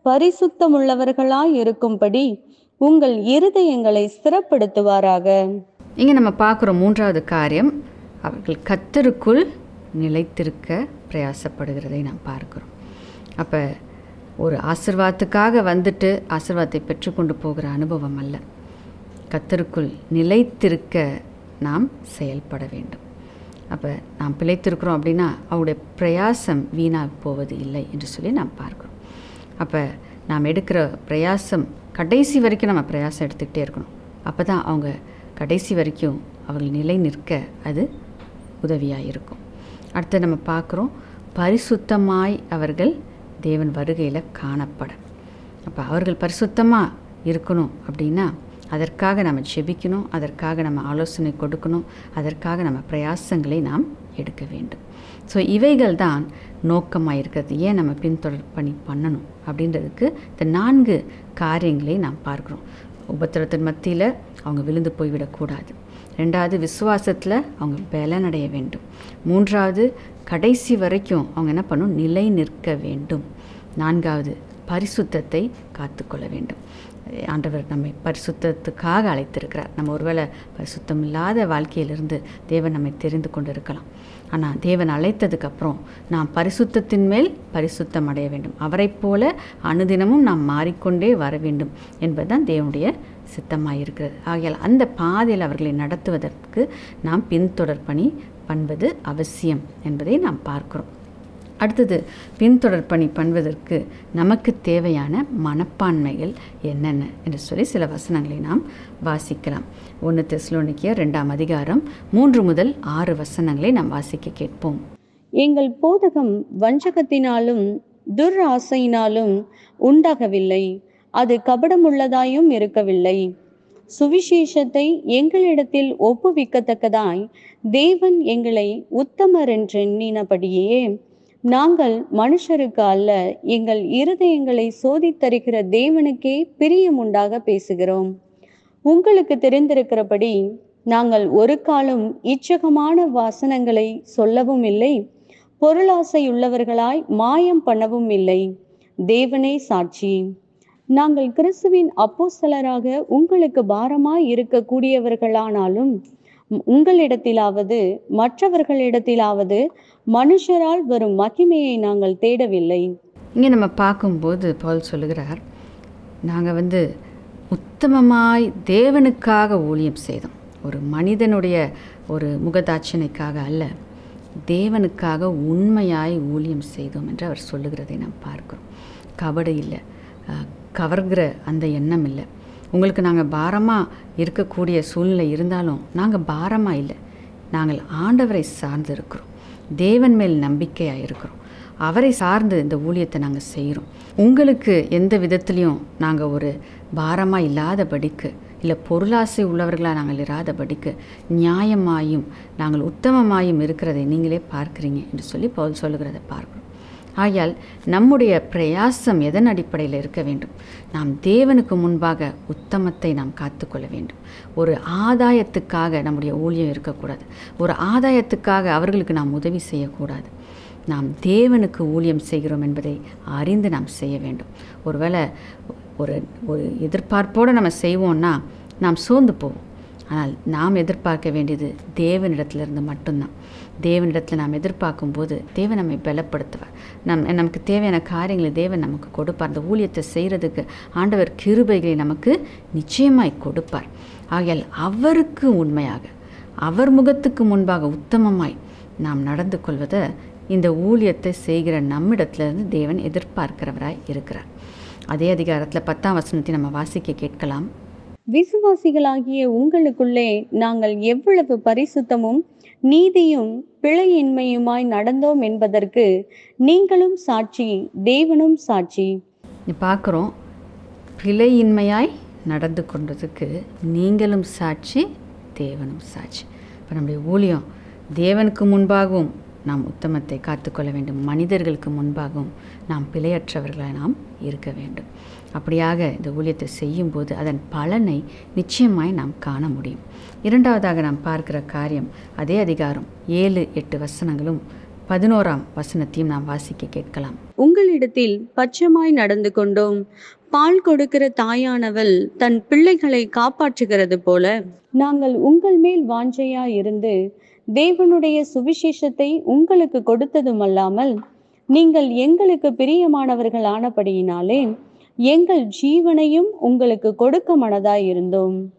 பரிசுத்தமுள்ளவர்களாய் இருக்கும்படி உங்கள் இருதயங்களை ஸ்திரப்படுத்துவாராக இங்கே நம்ம பார்க்குற மூன்றாவது காரியம் அவர்கள் கத்தருக்குள் நிலைத்திருக்க பிரயாசப்படுகிறதை நாம் பார்க்கிறோம் அப்போ ஒரு ஆசிர்வாதத்துக்காக வந்துட்டு ஆசிர்வாதத்தை பெற்றுக்கொண்டு போகிற அனுபவம் அல்ல கத்தருக்குள் நிலைத்திருக்க நாம் செயல்பட வேண்டும் அப்போ நாம் பிழைத்திருக்கிறோம் அப்படின்னா அவருடைய பிரயாசம் வீணாக போவது இல்லை என்று சொல்லி நாம் பார்க்கிறோம் அப்போ நாம் எடுக்கிற பிரயாசம் கடைசி வரைக்கும் நம்ம பிரயாசம் எடுத்துக்கிட்டே இருக்கணும் அப்போ தான் அவங்க கடைசி வரைக்கும் அவர்கள் நிலை நிற்க அது உதவியாக இருக்கும் அடுத்து நம்ம பார்க்குறோம் பரிசுத்தமாய் அவர்கள் தேவன் வருகையில் காணப்பட அப்போ அவர்கள் பரிசுத்தமாக இருக்கணும் அப்படின்னா அதற்காக நம்ம ஜெபிக்கணும் அதற்காக நம்ம ஆலோசனை கொடுக்கணும் அதற்காக நம்ம பிரயாசங்களை நாம் எடுக்க வேண்டும் ஸோ இவைகள் தான் நோக்கமாக இருக்கிறது ஏன் நம்ம பின்தொடர் பணி பண்ணணும் அப்படின்றதுக்கு இந்த நான்கு காரியங்களை நாம் பார்க்குறோம் உபத்திரத்தின் மத்தியில் அவங்க விழுந்து போய்விடக்கூடாது ரெண்டாவது விசுவாசத்தில் அவங்க பலனடைய வேண்டும் மூன்றாவது கடைசி வரைக்கும் அவங்க என்ன பண்ணும் நிலை நிற்க வேண்டும் நான்காவது பரிசுத்தத்தை காத்துக்கொள்ள வேண்டும் ஆண்டவர் நம்மை பரிசுத்தத்துக்காக அழைத்திருக்கிறார் நம்ம ஒருவேளை பரிசுத்தம் இல்லாத வாழ்க்கையிலிருந்து தேவன் நம்மை தெரிந்து கொண்டு இருக்கலாம் ஆனால் தேவன் அழைத்ததுக்கப்புறம் நாம் பரிசுத்தத்தின் மேல் பரிசுத்தம் அடைய வேண்டும் அவரைப் போல அனுதினமும் நாம் மாறிக்கொண்டே வர வேண்டும் என்பதுதான் தேவனுடைய சித்தமாக இருக்கிறது ஆகையால் அந்த பாதையில் அவர்களை நடத்துவதற்கு நாம் பின்தொடர் பணி பண்பது அவசியம் என்பதை நாம் பார்க்கிறோம் அடுத்தது பின்தொடர் பணி பண்ணுவதற்கு நமக்கு தேவையான மனப்பான்மைகள் என்னென்ன என்று சொல்லி சில வசனங்களை நாம் வாசிக்கலாம் ஒன்று தெஸ்லோனிக்கிய ரெண்டாம் அதிகாரம் மூன்று முதல் ஆறு வசனங்களை நாம் வாசிக்க கேட்போம் எங்கள் போதகம் வஞ்சகத்தினாலும் துர்ஆசையினாலும் உண்டாகவில்லை அது கபடமுள்ளதாயும் இருக்கவில்லை சுவிசேஷத்தை எங்களிடத்தில் ஒப்புவிக்கத்தக்கதாய் தேவன் எங்களை உத்தமர் என்றெண்ணினபடியே நாங்கள் மனுஷருக்கு அல்ல எங்கள் இருதயங்களை சோதித்தருகிற தேவனுக்கே பிரியமுண்டாக பேசுகிறோம் உங்களுக்கு தெரிந்திருக்கிறபடி நாங்கள் ஒரு காலம் இச்சகமான வாசனங்களை சொல்லவும் இல்லை பொருளாசையுள்ளவர்களாய் மாயம் பண்ணவும் இல்லை தேவனே சாட்சி நாங்கள் கிறிஸ்துவின் அப்போஸ்தலராக உங்களுக்கு பாரமாய் இருக்கக்கூடியவர்களானாலும் உங்களிடத்திலாவது மற்றவர்களிடத்திலாவது மனுஷரால் வரும் மகிமையை நாங்கள் தேடவில்லை இங்கே நம்ம பார்க்கும்போது பவுல் சொல்லுகிறார் நாங்கள் வந்து உத்தமமாய் தேவனுக்காக ஊழியம் செய்தோம் ஒரு மனிதனுடைய ஒரு முகதாட்சணைக்காக அல்ல தேவனுக்காக உண்மையாய் ஊழியம் செய்தோம் என்று அவர் சொல்லுகிறதை நாம் பார்க்கிறோம் கபடு இல்லை அஹ், கவர்கிற அந்த எண்ணம் இல்லை உங்களுக்கு நாங்கள் பாரமாக இருக்கக்கூடிய சூழ்நிலை இருந்தாலும் நாங்கள் பாரமாக இல்லை நாங்கள் ஆண்டவரை சார்ந்து இருக்கிறோம் தேவன் மேல் நம்பிக்கையாக இருக்கிறோம் அவரை சார்ந்து இந்த ஊழியத்தை நாங்கள் செய்கிறோம் உங்களுக்கு எந்த விதத்துலேயும் நாங்கள் ஒரு பாரமாக இல்லாதபடிக்கு இல்லை பொருளாசை உள்ளவர்களாக நாங்கள் இராதபடிக்கு நியாயமாயும் நாங்கள் உத்தமமாயும் இருக்கிறதை நீங்களே பார்க்குறீங்க என்று சொல்லி பவுல் சொல்லுகிறதை பார்க்கிறோம் ஆகையால் நம்முடைய பிரயாசம் எதன் அடிப்படையில் இருக்க வேண்டும் நாம் தேவனுக்கு முன்பாக உத்தமத்தை நாம் காத்துக்கொள்ள வேண்டும் ஒரு ஆதாயத்துக்காக நம்முடைய ஊழியம் இருக்கக்கூடாது ஒரு ஆதாயத்துக்காக அவர்களுக்கு நாம் உதவி செய்யக்கூடாது நாம் தேவனுக்கு ஊழியம் செய்கிறோம் என்பதை அறிந்து நாம் செய்ய வேண்டும் ஒருவேளை ஒரு ஒரு எதிர்பார்ப்போடு நம்ம செய்வோம்னா நாம் சோர்ந்து போவோம் ஆனால் நாம் எதிர்பார்க்க வேண்டியது தேவனிடத்திலிருந்து மட்டும்தான் தேவனிடத்தில் நாம் எதிர்பார்க்கும் போது தேவன் நம்மை பலப்படுத்துவார் நம் நமக்கு தேவையான காரியங்களை தேவன் நமக்கு கொடுப்பார் அந்த ஊழியத்தை செய்கிறதுக்கு ஆண்டவர் கிருபைகளை நமக்கு நிச்சயமாய் கொடுப்பார் ஆகையால் அவருக்கு உண்மையாக அவர் முகத்துக்கு முன்பாக உத்தமமாய் நாம் நடந்து கொள்வதை இந்த ஊழியத்தை செய்கிற நம்மிடத்திலிருந்து தேவன் எதிர்பார்க்கிறவராய் இருக்கிறார் அதே அதிகாரத்தில் பத்தாம் வசனத்தை நம்ம வாசிக்க கேட்கலாம் விசுவாசிகளாகிய உங்களுக்குள்ளே நாங்கள் எவ்வளவு பரிசுத்தமும் நீதியும் பிழையின்மையுமாய் நடந்தோம் என்பதற்கு நீங்களும் சாட்சி தேவனும் சாட்சி நீ பார்க்குறோம் பிழையின்மையாய் நடந்து கொண்டதுக்கு நீங்களும் சாட்சி தேவனும் சாட்சி இப்போ நம்முடைய ஊழியம் தேவனுக்கு முன்பாகவும் நாம் உத்தமத்தை காத்துக்கொள்ள வேண்டும் மனிதர்களுக்கு முன்பாகவும் நாம் பிழையற்றவர்களாக நாம் இருக்க வேண்டும் அப்படியாக இந்த ஊழியத்தை செய்யும்போது அதன் பலனை நிச்சயமாய் நாம் காண முடியும் இரண்டாவதாக நாம் பார்க்கிற காரியம் அதே அதிகாரம் ஏழு எட்டு வசனங்களும் பதினோராம் வசனத்தையும் நாம் வாசிக்க கேட்கலாம் உங்களிடத்தில் பட்சமாய் நடந்து கொண்டோம் பால் கொடுக்கிற தாயானவள் தன் பிள்ளைகளை காப்பாற்றுகிறது போல நாங்கள் உங்கள் மேல் வாஞ்சையா இருந்து தேவனுடைய சுவிசேஷத்தை உங்களுக்கு கொடுத்ததுமல்லாமல் நீங்கள் எங்களுக்கு பிரியமானவர்கள் ஆனபடியினாலே எங்கள் ஜீவனையும் உங்களுக்கு கொடுக்க மனதாய் இருந்தோம்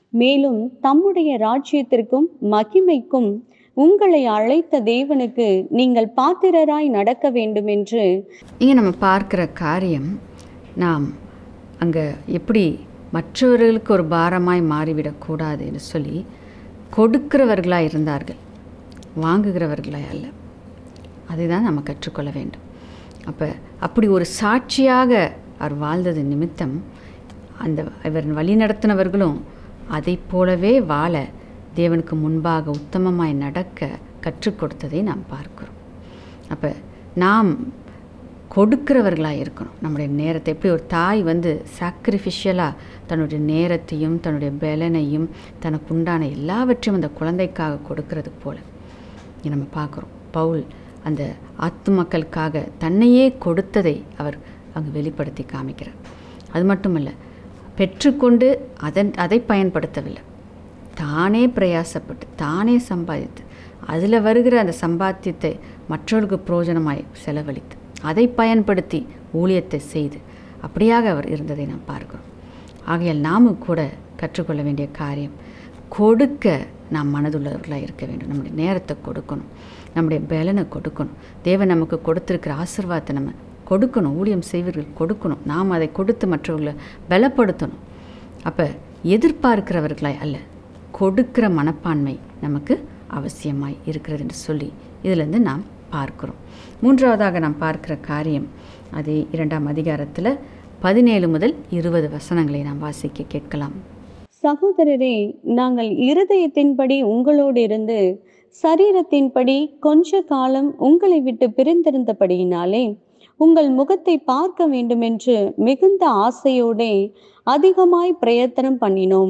மேலும் தம்முடைய ராஜ்யத்திற்கும் மகிமைக்கும் உங்களை அழைத்த தேவனுக்கு நீங்கள் பாத்திரராய் நடக்க வேண்டும் என்று இங்கே நம்ம பார்க்குற காரியம் நாம் அங்கே எப்படி மற்றவர்களுக்கு ஒரு பாரமாய் மாறிவிடக்கூடாது என்று சொல்லி கொடுக்கிறவர்களாக இருந்தார்கள் வாங்குகிறவர்களாய் அல்ல அதுதான் நம்ம கற்றுக்கொள்ள வேண்டும் அப்போ அப்படி ஒரு சாட்சியாக அவர் வாழ்ந்தது நிமித்தம் அந்த இவர் வழி நடத்தினவர்களும் அதைப் போலவே வாழ தேவனுக்கு முன்பாக உத்தமமாய் நடக்க கற்றுக் கொடுத்ததை நாம் பார்க்கிறோம் அப்போ நாம் கொடுக்கிறவர்களாக இருக்கணும் நம்முடைய நேரத்தை எப்படி ஒரு தாய் வந்து சாக்ரிஃபிஷியலாக தன்னுடைய நேரத்தையும் தன்னுடைய பலனையும் தனக்கு உண்டான எல்லாவற்றையும் அந்த குழந்தைக்காக கொடுக்கறது போல இங்க நம்ம பார்க்குறோம் பவுல் அந்த ஆத்துமக்களுக்காக தன்னையே கொடுத்ததை அவர் அங்கு வெளிப்படுத்தி காமிக்கிறார் அது மட்டுமல்ல பெற்றுக்கொண்டு அதன் அதை பயன்படுத்தவில்லை தானே பிரயாசப்பட்டு தானே சம்பாதித்து அதில் வருகிற அந்த சம்பாத்தியத்தை மற்றவர்களுக்கு பிரயோஜனமாய் செலவழித்து அதை பயன்படுத்தி ஊழியத்தை செய்து அப்படியாக அவர் இருந்ததை நாம் பார்க்கிறோம் ஆகையால் நாமும் கூட கற்றுக்கொள்ள வேண்டிய காரியம் கொடுக்க நாம் மனதுள்ளவர்களாக இருக்க வேண்டும் நம்முடைய நேரத்தை கொடுக்கணும் நம்முடைய பலனை கொடுக்கணும் தேவன் நமக்கு கொடுத்துருக்கிற ஆசீர்வாதத்தை நம்ம கொடுக்கணும் ஊழியம் செய்வர்கள் கொடுக்கணும் நாம் அதை கொடுத்து மற்றவர்களை பலப்படுத்தணும் அப்போ எதிர்பார்க்கிறவர்களாய் அல்ல கொடுக்கிற மனப்பான்மை நமக்கு அவசியமாய் இருக்கிறது என்று சொல்லி இதிலிருந்து நாம் பார்க்கிறோம் மூன்றாவதாக நாம் பார்க்கிற காரியம் அதே இரண்டாம் அதிகாரத்தில் பதினேழு முதல் இருபது வசனங்களை நாம் வாசிக்க கேட்கலாம் சகோதரரே நாங்கள் இருதயத்தின்படி உங்களோடு இருந்து சரீரத்தின்படி கொஞ்ச காலம் உங்களை விட்டு பிரிந்திருந்தபடியினாலே உங்கள் முகத்தை பார்க்க வேண்டுமென்று மிகுந்த ஆசையோடே அதிகமாய் பிரயத்தனம் பண்ணினோம்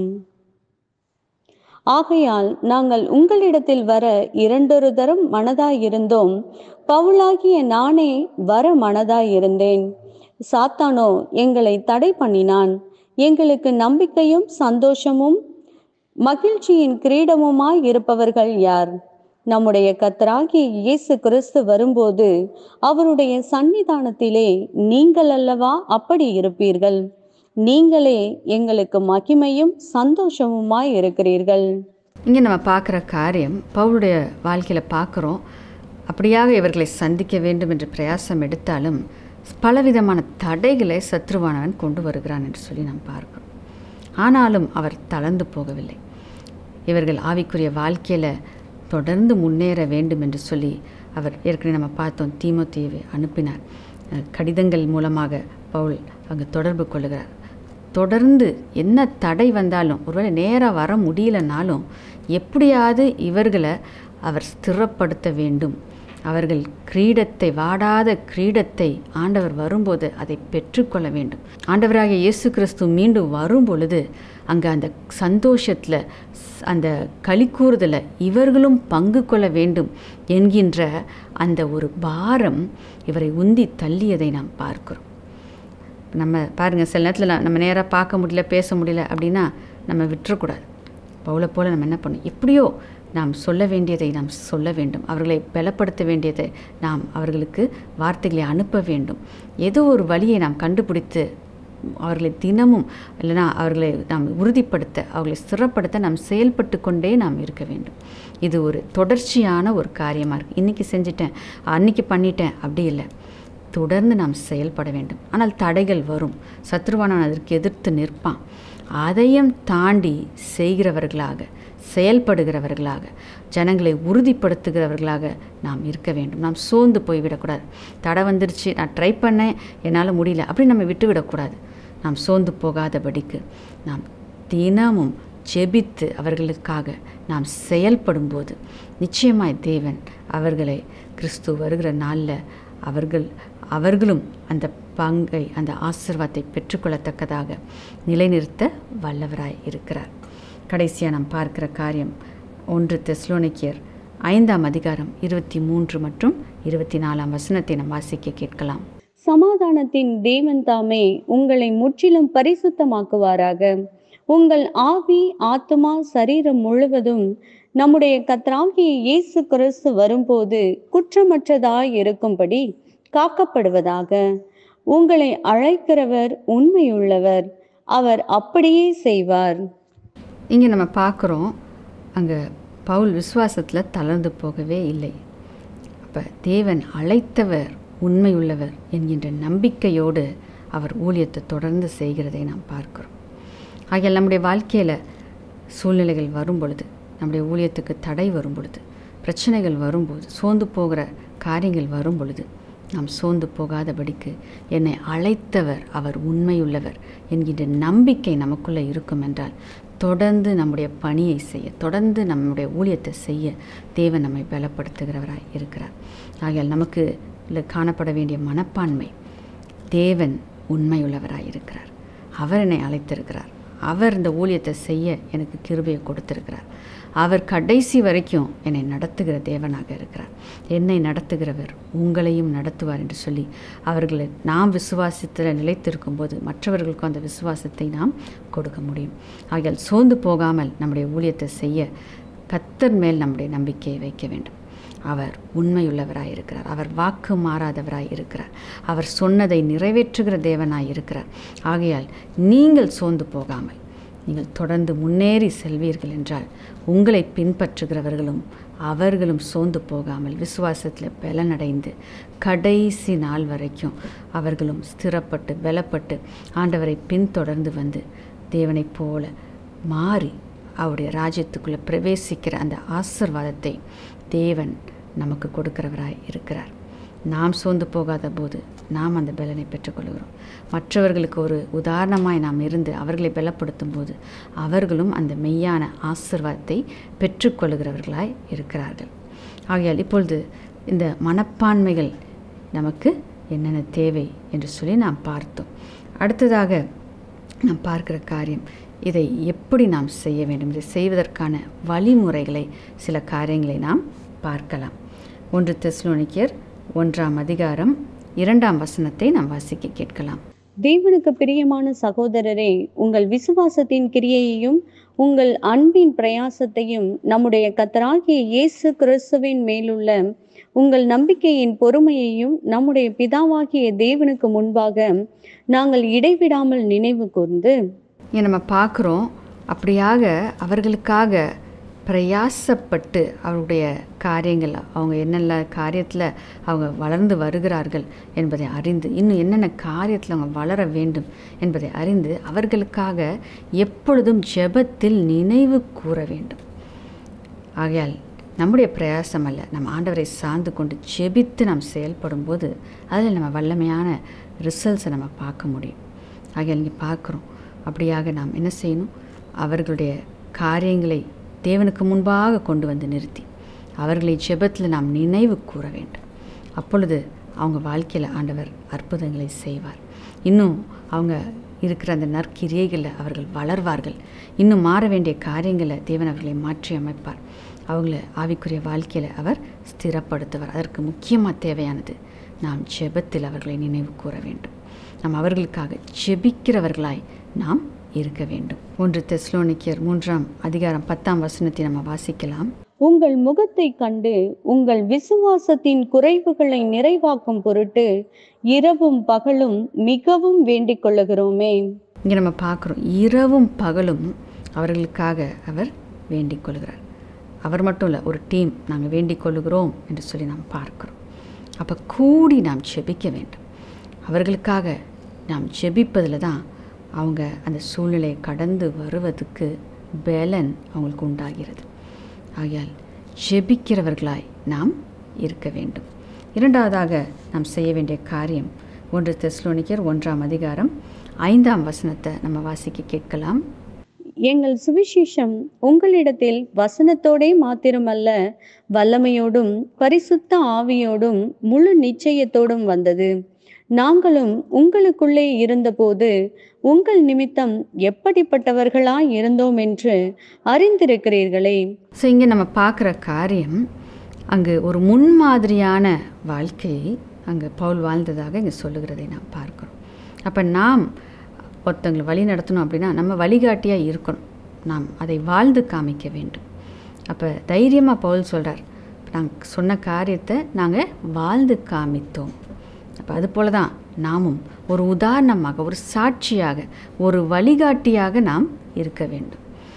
ஆகையால் நாங்கள் உங்களிடத்தில் வர இரண்டொரு தரம் மனதாயிருந்தோம் பவுலாகிய நானே வர மனதாயிருந்தேன் சாத்தானோ எங்களை தடை பண்ணினான் எங்களுக்கு நம்பிக்கையும் சந்தோஷமும் மகிழ்ச்சியின் கிரீடமுமாய் இருப்பவர்கள் யார் நம்முடைய கத்தராகிய இயேசு கிறிஸ்து வரும்போது அவருடைய சன்னிதானத்திலே நீங்கள் அல்லவா அப்படி இருப்பீர்கள் நீங்களே எங்களுக்கு மகிமையும் சந்தோஷமுமாய் இருக்கிறீர்கள் இங்கே நம்ம பார்க்குற காரியம் பவுலுடைய வாழ்க்கையில் பார்க்குறோம் அப்படியாக இவர்களை சந்திக்க வேண்டும் என்று பிரயாசம் எடுத்தாலும் பலவிதமான தடைகளை சத்ருவானவன் கொண்டு வருகிறான் என்று சொல்லி நாம் பார்க்கிறோம் ஆனாலும் அவர் தளர்ந்து போகவில்லை இவர்கள் ஆவிக்குரிய வாழ்க்கையில் தொடர்ந்து முன்னேற வேண்டும் என்று சொல்லி அவர் ஏற்கனவே நம்ம பார்த்தோம் தீமோத்தேவை அனுப்பினார் அஹ் கடிதங்கள் மூலமாக பவுல் அங்கு தொடர்பு கொள்ளுகிறார் தொடர்ந்து என்ன தடை வந்தாலும் ஒருவேளை நேராக வர முடியலனாலும் எப்படியாவது இவர்களை அவர் ஸ்திரப்படுத்த வேண்டும் அவர்கள் கிரீடத்தை வாடாத கிரீடத்தை ஆண்டவர் வரும்போது அதை பெற்றுக்கொள்ள வேண்டும் ஆண்டவராகிய இயேசு கிறிஸ்து மீண்டும் வரும் பொழுது அங்கே அந்த சந்தோஷத்தில் அந்த களிக்கூறுதலை இவர்களும் பங்கு கொள்ள வேண்டும் என்கின்ற அந்த ஒரு பாரம் இவரை உந்தி தள்ளியதை நாம் பார்க்கிறோம் நம்ம பாருங்கள் சில நேரத்தில் நம்ம நேராக பார்க்க முடியல பேச முடியல அப்படின்னா நம்ம விட்டுறக்கூடாது பவுலை போல் நம்ம என்ன பண்ணணும் எப்படியோ நாம் சொல்ல வேண்டியதை நாம் சொல்ல வேண்டும் அவர்களை பலப்படுத்த வேண்டியதை நாம் அவர்களுக்கு வார்த்தைகளை அனுப்ப வேண்டும் ஏதோ ஒரு வழியை நாம் கண்டுபிடித்து அவர்களை தினமும் இல்லைனா அவர்களை நாம் உறுதிப்படுத்த அவர்களை ஸ்திரப்படுத்த நாம் செயல்பட்டு கொண்டே நாம் இருக்க வேண்டும் இது ஒரு தொடர்ச்சியான ஒரு காரியமாக இருக்குது இன்றைக்கி செஞ்சிட்டேன் அன்னைக்கு பண்ணிட்டேன் அப்படி இல்லை தொடர்ந்து நாம் செயல்பட வேண்டும் ஆனால் தடைகள் வரும் சத்ருவானவன் அதற்கு எதிர்த்து நிற்பான் அதையும் தாண்டி செய்கிறவர்களாக செயல்படுகிறவர்களாக ஜனங்களை உறுதிப்படுத்துகிறவர்களாக நாம் இருக்க வேண்டும் நாம் சோர்ந்து போய்விடக்கூடாது தடை வந்துருச்சு நான் ட்ரை பண்ணேன் என்னால் முடியல அப்படி நம்ம விட்டுவிடக்கூடாது நாம் சோர்ந்து போகாதபடிக்கு நாம் தினமும் ஜெபித்து அவர்களுக்காக நாம் செயல்படும்போது நிச்சயமாய் தேவன் அவர்களை கிறிஸ்து வருகிற நாளில் அவர்கள் அவர்களும் அந்த பங்கை அந்த ஆசிர்வாதத்தை பெற்றுக்கொள்ளத்தக்கதாக நிலைநிறுத்த வல்லவராய் இருக்கிறார் கடைசியாக நாம் பார்க்கிற காரியம் ஒன்று தெஸ்லோனிக்கியர் ஐந்தாம் அதிகாரம் இருபத்தி மூன்று மற்றும் இருபத்தி நாலாம் வசனத்தை நாம் வாசிக்க கேட்கலாம் சமாதானத்தின் தேவன் தாமே உங்களை முற்றிலும் பரிசுத்தமாக்குவாராக உங்கள் ஆவி ஆத்மா சரீரம் முழுவதும் நம்முடைய கத்ராகிய இயேசு கிறிஸ்து வரும்போது குற்றமற்றதாய் இருக்கும்படி காக்கப்படுவதாக உங்களை அழைக்கிறவர் உண்மையுள்ளவர் அவர் அப்படியே செய்வார் இங்கே நம்ம பார்க்குறோம் அங்கே பவுல் விசுவாசத்தில் தளர்ந்து போகவே இல்லை அப்போ தேவன் அழைத்தவர் உண்மையுள்ளவர் என்கின்ற நம்பிக்கையோடு அவர் ஊழியத்தை தொடர்ந்து செய்கிறதை நாம் பார்க்கிறோம் ஆகையால் நம்முடைய வாழ்க்கையில் சூழ்நிலைகள் வரும் பொழுது நம்முடைய ஊழியத்துக்கு தடை வரும் பொழுது பிரச்சனைகள் வரும்போது சோர்ந்து போகிற காரியங்கள் வரும் பொழுது நாம் சோர்ந்து போகாதபடிக்கு என்னை அழைத்தவர் அவர் உண்மையுள்ளவர் என்கின்ற நம்பிக்கை நமக்குள்ளே இருக்கும் என்றால் தொடர்ந்து நம்முடைய பணியை செய்ய தொடர்ந்து நம்முடைய ஊழியத்தை செய்ய தேவன் நம்மை பலப்படுத்துகிறவராய் இருக்கிறார் ஆகையால் நமக்கு இல்லை காணப்பட வேண்டிய மனப்பான்மை தேவன் உண்மையுள்ளவராய் இருக்கிறார் அவர் என்னை அழைத்திருக்கிறார் அவர் இந்த ஊழியத்தை செய்ய எனக்கு கிருபையை கொடுத்திருக்கிறார் அவர் கடைசி வரைக்கும் என்னை நடத்துகிற தேவனாக இருக்கிறார் என்னை நடத்துகிறவர் உங்களையும் நடத்துவார் என்று சொல்லி அவர்களை நாம் விசுவாசத்தில் நிலைத்திருக்கும் போது மற்றவர்களுக்கும் அந்த விசுவாசத்தை நாம் கொடுக்க முடியும் ஆகையால் சோர்ந்து போகாமல் நம்முடைய ஊழியத்தை செய்ய கத்தர் மேல் நம்முடைய நம்பிக்கையை வைக்க வேண்டும் அவர் உண்மையுள்ளவராய் இருக்கிறார் அவர் வாக்கு மாறாதவராய் இருக்கிறார் அவர் சொன்னதை நிறைவேற்றுகிற தேவனாய் இருக்கிறார் ஆகையால் நீங்கள் சோர்ந்து போகாமல் நீங்கள் தொடர்ந்து முன்னேறி செல்வீர்கள் என்றால் உங்களை பின்பற்றுகிறவர்களும் அவர்களும் சோர்ந்து போகாமல் விசுவாசத்தில் பலனடைந்து கடைசி நாள் வரைக்கும் அவர்களும் ஸ்திரப்பட்டு பலப்பட்டு ஆண்டவரை பின்தொடர்ந்து வந்து தேவனைப் போல மாறி அவருடைய ராஜ்யத்துக்குள்ளே பிரவேசிக்கிற அந்த ஆசிர்வாதத்தை தேவன் நமக்கு கொடுக்கிறவராய் இருக்கிறார் நாம் சோர்ந்து போகாத போது நாம் அந்த பலனை பெற்றுக்கொள்கிறோம் மற்றவர்களுக்கு ஒரு உதாரணமாய் நாம் இருந்து அவர்களை பலப்படுத்தும் போது அவர்களும் அந்த மெய்யான ஆசிர்வாதத்தை பெற்றுக்கொள்கிறவர்களாய் இருக்கிறார்கள் ஆகையால் இப்பொழுது இந்த மனப்பான்மைகள் நமக்கு என்னென்ன தேவை என்று சொல்லி நாம் பார்த்தோம் அடுத்ததாக நாம் பார்க்கிற காரியம் இதை எப்படி நாம் செய்ய வேண்டும் இதை செய்வதற்கான வழிமுறைகளை சில காரியங்களை நாம் பார்க்கலாம் ஒன்று தெஸ்லோனிக்கர் ஒன்றாம் அதிகாரம் இரண்டாம் வசனத்தை நாம் வாசிக்க கேட்கலாம் தேவனுக்கு பிரியமான சகோதரரே உங்கள் விசுவாசத்தின் கிரியையையும் உங்கள் அன்பின் பிரயாசத்தையும் நம்முடைய கத்தராகிய இயேசு கிறிஸ்துவின் மேலுள்ள உங்கள் நம்பிக்கையின் பொறுமையையும் நம்முடைய பிதாவாகிய தேவனுக்கு முன்பாக நாங்கள் இடைவிடாமல் நினைவு கூர்ந்து இங்கே நம்ம பார்க்குறோம் அப்படியாக அவர்களுக்காக பிரயாசப்பட்டு அவருடைய காரியங்கள் அவங்க என்னென்ன காரியத்தில் அவங்க வளர்ந்து வருகிறார்கள் என்பதை அறிந்து இன்னும் என்னென்ன காரியத்தில் அவங்க வளர வேண்டும் என்பதை அறிந்து அவர்களுக்காக எப்பொழுதும் ஜெபத்தில் நினைவு கூற வேண்டும் ஆகையால் நம்முடைய பிரயாசம் அல்ல நம்ம ஆண்டவரை சார்ந்து கொண்டு ஜெபித்து நாம் செயல்படும் போது அதில் நம்ம வல்லமையான ரிசல்ட்ஸை நம்ம பார்க்க முடியும் ஆகையால் இங்கே பார்க்குறோம் அப்படியாக நாம் என்ன செய்யணும் அவர்களுடைய காரியங்களை தேவனுக்கு முன்பாக கொண்டு வந்து நிறுத்தி அவர்களை ஜெபத்தில் நாம் நினைவு கூற வேண்டும் அப்பொழுது அவங்க வாழ்க்கையில் ஆண்டவர் அற்புதங்களை செய்வார் இன்னும் அவங்க இருக்கிற அந்த நற்கிரியைகளில் அவர்கள் வளர்வார்கள் இன்னும் மாற வேண்டிய காரியங்களை தேவன் அவர்களை மாற்றி அமைப்பார் அவங்கள ஆவிக்குரிய வாழ்க்கையில் அவர் ஸ்திரப்படுத்துவார் அதற்கு முக்கியமாக தேவையானது நாம் ஜெபத்தில் அவர்களை நினைவு கூற வேண்டும் நாம் அவர்களுக்காக ஜெபிக்கிறவர்களாய் நாம் இருக்க வேண்டும் ஒன்று தெஸ்லோனிக்கியர் மூன்றாம் அதிகாரம் பத்தாம் வசனத்தை நம்ம வாசிக்கலாம் உங்கள் முகத்தை கண்டு உங்கள் விசுவாசத்தின் குறைவுகளை நிறைவாக்கும் பொருட்டு இரவும் பகலும் மிகவும் வேண்டிக் கொள்ளுகிறோமே இங்கே நம்ம பார்க்குறோம் இரவும் பகலும் அவர்களுக்காக அவர் வேண்டிக் கொள்கிறார் அவர் மட்டும் இல்லை ஒரு டீம் நாங்கள் வேண்டிக் கொள்ளுகிறோம் என்று சொல்லி நாம் பார்க்கிறோம் அப்போ கூடி நாம் ஜெபிக்க வேண்டும் அவர்களுக்காக நாம் ஜெபிப்பதில் தான் அவங்க அந்த சூழ்நிலையை கடந்து வருவதற்கு பலன் அவங்களுக்கு உண்டாகிறது ஆகையால் ஜெபிக்கிறவர்களாய் நாம் இருக்க வேண்டும் இரண்டாவதாக நாம் செய்ய வேண்டிய காரியம் ஒன்று தெஸ்லோனிக்கர் ஒன்றாம் அதிகாரம் ஐந்தாம் வசனத்தை நம்ம வாசிக்க கேட்கலாம் எங்கள் சுவிசேஷம் உங்களிடத்தில் வசனத்தோடே மாத்திரமல்ல வல்லமையோடும் பரிசுத்த ஆவியோடும் முழு நிச்சயத்தோடும் வந்தது நாங்களும் உங்களுக்குள்ளே இருந்தபோது உங்கள் நிமித்தம் எப்படிப்பட்டவர்களாய் இருந்தோம் என்று அறிந்திருக்கிறீர்களே ஸோ இங்கே நம்ம பார்க்குற காரியம் அங்கு ஒரு முன்மாதிரியான வாழ்க்கையை அங்கே பவுல் வாழ்ந்ததாக இங்கே சொல்லுகிறதை நாம் பார்க்கிறோம் அப்போ நாம் ஒருத்தங்களை வழி நடத்தணும் அப்படின்னா நம்ம வழிகாட்டியாக இருக்கணும் நாம் அதை வாழ்ந்து காமிக்க வேண்டும் அப்போ தைரியமாக பவுல் சொல்கிறார் நாங்கள் சொன்ன காரியத்தை நாங்கள் வாழ்ந்து காமித்தோம் அப்போ அது போல தான் நாமும் ஒரு உதாரணமாக ஒரு சாட்சியாக ஒரு வழிகாட்டியாக நாம் இருக்க வேண்டும்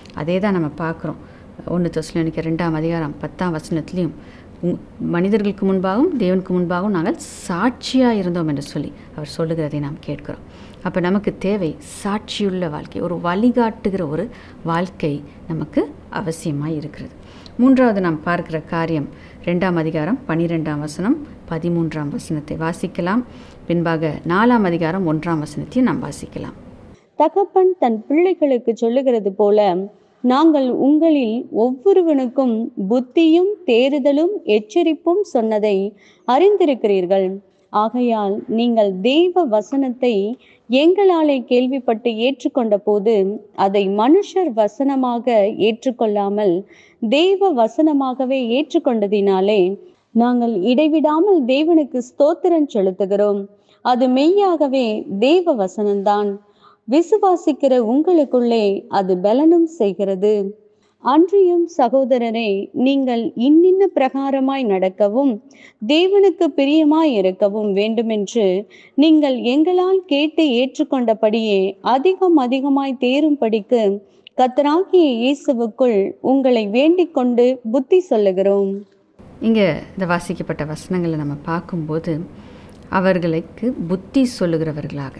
அதே தான் நம்ம பார்க்குறோம் ஒன்று தொஸ்லனிக்க ரெண்டாம் அதிகாரம் பத்தாம் வசனத்துலேயும் உங்- மனிதர்களுக்கு முன்பாகவும் தேவனுக்கு முன்பாகவும் நாங்கள் சாட்சியாக இருந்தோம் என்று சொல்லி அவர் சொல்லுகிறதை நாம் கேட்கிறோம் அப்போ நமக்கு தேவை சாட்சியுள்ள வாழ்க்கை ஒரு வழிகாட்டுகிற ஒரு வாழ்க்கை நமக்கு அவசியமாக இருக்கிறது மூன்றாவது நாம் பார்க்கிற காரியம் ரெண்டாம் அதிகாரம் பன்னிரெண்டாம் வசனம் பதிமூன்றாம் வசனத்தை வாசிக்கலாம் பின்பாக நாலாம் அதிகாரம் ஒன்றாம் வசனத்தையும் நாம் வாசிக்கலாம் தகப்பன் தன் பிள்ளைகளுக்கு சொல்லுகிறது போல நாங்கள் உங்களில் ஒவ்வொருவனுக்கும் புத்தியும் தேறுதலும் எச்சரிப்பும் சொன்னதை அறிந்திருக்கிறீர்கள் ஆகையால் நீங்கள் தெய்வ வசனத்தை எங்களாலே கேள்விப்பட்டு ஏற்றுக்கொண்ட போது அதை மனுஷர் வசனமாக ஏற்றுக்கொள்ளாமல் தெய்வ வசனமாகவே ஏற்றுக்கொண்டதினாலே நாங்கள் இடைவிடாமல் தேவனுக்கு ஸ்தோத்திரம் செலுத்துகிறோம் அது மெய்யாகவே தேவ வசனம்தான் விசுவாசிக்கிற உங்களுக்குள்ளே அது பலனும் செய்கிறது அன்றியும் சகோதரரே நீங்கள் இன்னின்ன பிரகாரமாய் நடக்கவும் தேவனுக்கு பிரியமாய் இருக்கவும் வேண்டுமென்று நீங்கள் எங்களால் கேட்டு ஏற்றுக்கொண்டபடியே அதிகம் அதிகமாய் தேரும்படிக்கு கத்தராகிய இயேசுவுக்குள் உங்களை வேண்டிக் கொண்டு புத்தி சொல்லுகிறோம் இங்கே இந்த வாசிக்கப்பட்ட வசனங்களை நம்ம பார்க்கும்போது அவர்களுக்கு புத்தி சொல்லுகிறவர்களாக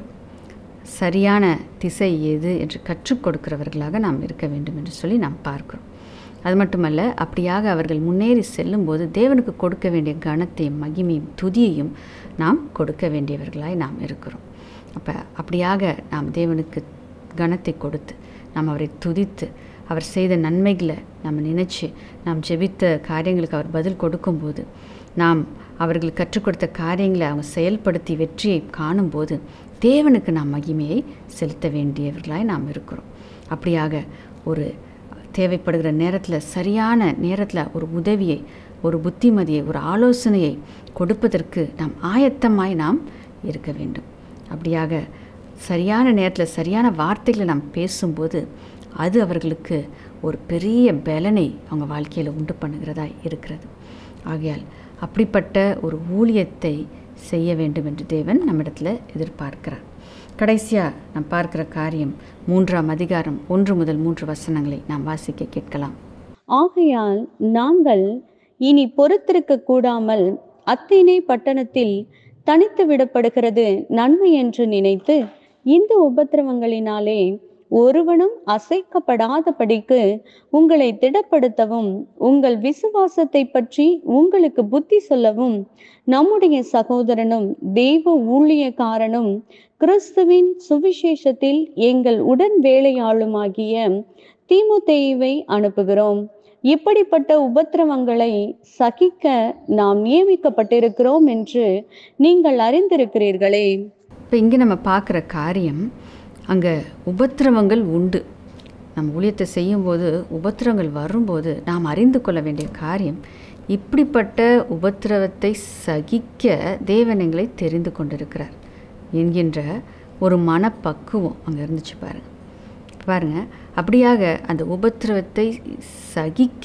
சரியான திசை எது என்று கற்றுக் கொடுக்கிறவர்களாக நாம் இருக்க வேண்டும் என்று சொல்லி நாம் பார்க்கிறோம் அது மட்டுமல்ல அப்படியாக அவர்கள் முன்னேறி செல்லும்போது தேவனுக்கு கொடுக்க வேண்டிய கனத்தையும் மகிமையும் துதியையும் நாம் கொடுக்க வேண்டியவர்களாய் நாம் இருக்கிறோம் அப்போ அப்படியாக நாம் தேவனுக்கு கனத்தை கொடுத்து நாம் அவரை துதித்து அவர் செய்த நன்மைகளை நம்ம நினச்சி நாம் ஜெபித்த காரியங்களுக்கு அவர் பதில் கொடுக்கும்போது நாம் அவர்களுக்கு கற்றுக் கொடுத்த காரியங்களை அவங்க செயல்படுத்தி வெற்றியை காணும்போது தேவனுக்கு நாம் மகிமையை செலுத்த வேண்டியவர்களாய் நாம் இருக்கிறோம் அப்படியாக ஒரு தேவைப்படுகிற நேரத்தில் சரியான நேரத்தில் ஒரு உதவியை ஒரு புத்திமதியை ஒரு ஆலோசனையை கொடுப்பதற்கு நாம் ஆயத்தமாய் நாம் இருக்க வேண்டும் அப்படியாக சரியான நேரத்தில் சரியான வார்த்தைகளை நாம் பேசும்போது அது அவர்களுக்கு ஒரு பெரிய பலனை அவங்க வாழ்க்கையில் உண்டு பண்ணுகிறதா இருக்கிறது ஆகையால் அப்படிப்பட்ட ஒரு ஊழியத்தை செய்ய வேண்டும் என்று தேவன் நம்மிடத்தில் எதிர்பார்க்கிறார் கடைசியாக நாம் பார்க்கிற காரியம் மூன்றாம் அதிகாரம் ஒன்று முதல் மூன்று வசனங்களை நாம் வாசிக்க கேட்கலாம் ஆகையால் நாங்கள் இனி பொறுத்திருக்க கூடாமல் அத்தேனே பட்டணத்தில் தனித்து விடப்படுகிறது நன்மை என்று நினைத்து இந்த உபத்திரவங்களினாலே ஒருவனும் அசைக்கப்படாதபடிக்கு உங்களை திடப்படுத்தவும் உங்கள் விசுவாசத்தை பற்றி உங்களுக்கு புத்தி சொல்லவும் நம்முடைய சகோதரனும் தெய்வ ஊழியக்காரனும் கிறிஸ்துவின் சுவிசேஷத்தில் எங்கள் உடன் வேலையாளுமாகிய தீமுத்தேயுவை அனுப்புகிறோம் இப்படிப்பட்ட உபத்திரவங்களை சகிக்க நாம் நியமிக்கப்பட்டிருக்கிறோம் என்று நீங்கள் அறிந்திருக்கிறீர்களே இப்போ இங்கே நம்ம பார்க்குற காரியம் அங்கே உபத்திரவங்கள் உண்டு நம்ம ஊழியத்தை செய்யும்போது உபத்திரவங்கள் வரும்போது நாம் அறிந்து கொள்ள வேண்டிய காரியம் இப்படிப்பட்ட உபத்திரவத்தை சகிக்க தேவன் எங்களை தெரிந்து கொண்டிருக்கிறார் என்கின்ற ஒரு மனப்பக்குவம் அங்கே இருந்துச்சு பாருங்க பாருங்க அப்படியாக அந்த உபத்திரவத்தை சகிக்க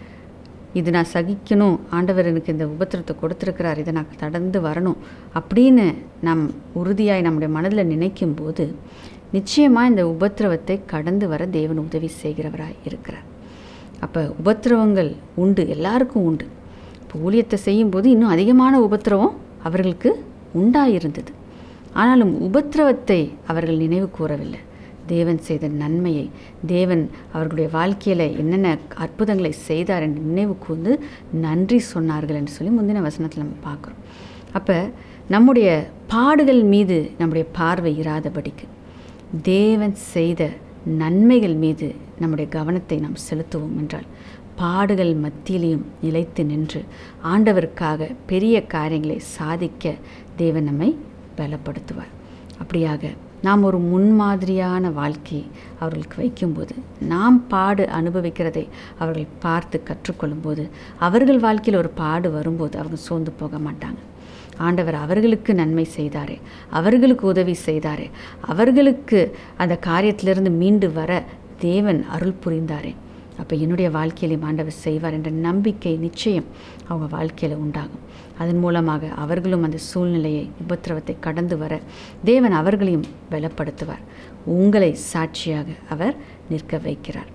இது நான் சகிக்கணும் ஆண்டவர் எனக்கு இந்த உபத்திரத்தை கொடுத்துருக்கிறார் இதை நான் கடந்து வரணும் அப்படின்னு நாம் உறுதியாய் நம்முடைய மனதில் நினைக்கும் போது நிச்சயமாக இந்த உபத்திரவத்தை கடந்து வர தேவன் உதவி செய்கிறவராய் இருக்கிறார் அப்போ உபத்திரவங்கள் உண்டு எல்லாருக்கும் உண்டு இப்போ ஊழியத்தை செய்யும்போது இன்னும் அதிகமான உபத்திரவம் அவர்களுக்கு உண்டாயிருந்தது ஆனாலும் உபத்திரவத்தை அவர்கள் நினைவு கூறவில்லை தேவன் செய்த நன்மையை தேவன் அவர்களுடைய வாழ்க்கையில் என்னென்ன அற்புதங்களை செய்தார் என்று நினைவு கூர்ந்து நன்றி சொன்னார்கள் என்று சொல்லி முந்தின வசனத்தில் நம்ம பார்க்குறோம் அப்போ நம்முடைய பாடுகள் மீது நம்முடைய பார்வை இராதபடிக்கு தேவன் செய்த நன்மைகள் மீது நம்முடைய கவனத்தை நாம் செலுத்துவோம் என்றால் பாடுகள் மத்தியிலையும் நிலைத்து நின்று ஆண்டவருக்காக பெரிய காரியங்களை சாதிக்க தேவன் நம்மை பலப்படுத்துவார் அப்படியாக நாம் ஒரு முன்மாதிரியான வாழ்க்கையை அவர்களுக்கு வைக்கும்போது நாம் பாடு அனுபவிக்கிறதை அவர்கள் பார்த்து கற்றுக்கொள்ளும்போது அவர்கள் வாழ்க்கையில் ஒரு பாடு வரும்போது அவங்க சோர்ந்து போக மாட்டாங்க ஆண்டவர் அவர்களுக்கு நன்மை செய்தாரே அவர்களுக்கு உதவி செய்தாரே அவர்களுக்கு அந்த காரியத்திலிருந்து மீண்டு வர தேவன் அருள் புரிந்தாரே அப்போ என்னுடைய வாழ்க்கையிலையும் ஆண்டவர் செய்வார் என்ற நம்பிக்கை நிச்சயம் அவங்க வாழ்க்கையில் உண்டாகும் அதன் மூலமாக அவர்களும் அந்த சூழ்நிலையை உபத்திரவத்தை கடந்து வர தேவன் அவர்களையும் பலப்படுத்துவார் உங்களை சாட்சியாக அவர் நிற்க வைக்கிறார்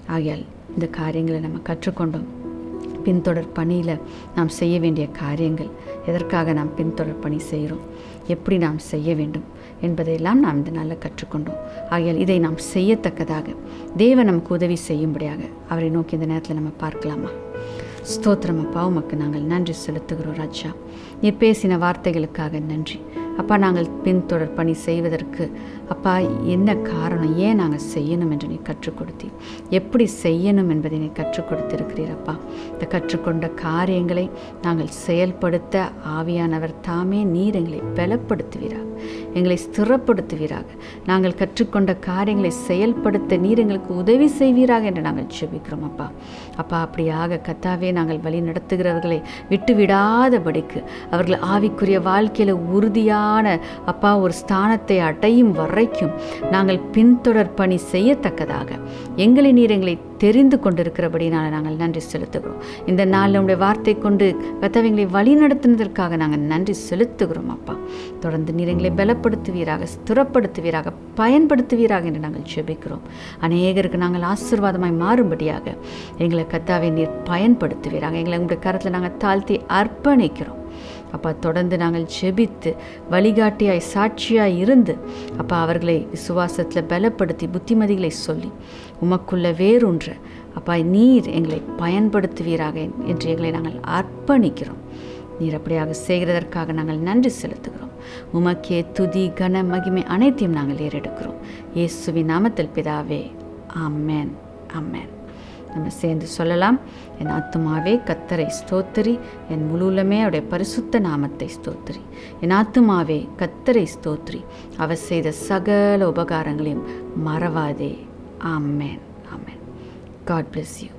ஆகையால் இந்த காரியங்களை நம்ம கற்றுக்கொண்டோம் பின்தொடர் பணியில் நாம் செய்ய வேண்டிய காரியங்கள் எதற்காக நாம் பின்தொடர் பணி செய்கிறோம் எப்படி நாம் செய்ய வேண்டும் என்பதையெல்லாம் நாம் இந்த நாளில் கற்றுக்கொண்டோம் ஆகையால் இதை நாம் செய்யத்தக்கதாக தேவன் நமக்கு உதவி செய்யும்படியாக அவரை நோக்கி இந்த நேரத்தில் நம்ம பார்க்கலாமா ஸ்தோத்திரம் அப்பா உமக்கு நாங்கள் நன்றி செலுத்துகிறோம் ராஜா நீர் பேசின வார்த்தைகளுக்காக நன்றி அப்பா நாங்கள் பின்தொடர் பணி செய்வதற்கு அப்பா என்ன காரணம் ஏன் நாங்கள் செய்யணும் என்று நீ கற்றுக் கொடுத்தீர் எப்படி செய்யணும் என்பதை நீ கற்றுக் கொடுத்திருக்கிறீர் அப்பா இந்த கற்றுக்கொண்ட காரியங்களை நாங்கள் செயல்படுத்த ஆவியானவர் தாமே நீர் எங்களை பலப்படுத்துவீராக எங்களை ஸ்திரப்படுத்துவீராக நாங்கள் கற்றுக்கொண்ட காரியங்களை செயல்படுத்த நீர் எங்களுக்கு உதவி செய்வீராக என்று நாங்கள் ஜெபிக்கிறோம் அப்பா அப்பா அப்படியாக கத்தாவே நாங்கள் வழி நடத்துகிறவர்களை விட்டு விடாதபடிக்கு அவர்கள் ஆவிக்குரிய வாழ்க்கையில் உறுதியான அப்பா ஒரு ஸ்தானத்தை அடையும் வரைக்கும் நாங்கள் பின்தொடர் பணி செய்யத்தக்கதாக எங்களை நீர் எங்களை தெரிந்து கொண்டிருக்கிறபடினால நாங்கள் நன்றி செலுத்துகிறோம் இந்த நாளில் உடைய வார்த்தை கொண்டு கத்தவங்களை வழி நடத்தினதற்காக நாங்கள் நன்றி செலுத்துகிறோம் அப்பா தொடர்ந்து நீர் எங்களை பலப்படுத்துவீராக ஸ்திரப்படுத்துவீராக பயன்படுத்துவீராக என்று நாங்கள் ஜெபிக்கிறோம் அநேகருக்கு நாங்கள் ஆசீர்வாதமாய் மாறும்படியாக எங்களை கத்தாவை நீர் பயன்படுத்துவீராக எங்களை உங்களுடைய கரத்தில் நாங்கள் தாழ்த்தி அர்ப்பணிக்கிறோம் அப்பா தொடர்ந்து நாங்கள் ஜெபித்து வழிகாட்டியாய் சாட்சியாய் இருந்து அப்பா அவர்களை விசுவாசத்தில் பலப்படுத்தி புத்திமதிகளை சொல்லி உமக்குள்ள வேறொன்ற அப்பா நீர் எங்களை பயன்படுத்துவீராக என்று எங்களை நாங்கள் அர்ப்பணிக்கிறோம் நீர் அப்படியாக செய்கிறதற்காக நாங்கள் நன்றி செலுத்துகிறோம் உமக்கே துதி கன மகிமை அனைத்தையும் நாங்கள் ஏறெடுக்கிறோம் இயேசுவின் நாமத்தில் பிதாவே ஆமென் ஆமென் நம்ம சேர்ந்து சொல்லலாம் என் ஆத்துமாவே கத்தரை ஸ்தோத்திரி என் முழுலமே அவருடைய பரிசுத்த நாமத்தை ஸ்தோத்திரி என் ஆத்துமாவே கத்தரை ஸ்தோத்திரி அவர் செய்த சகல உபகாரங்களையும் மறவாதே amen amen God bless you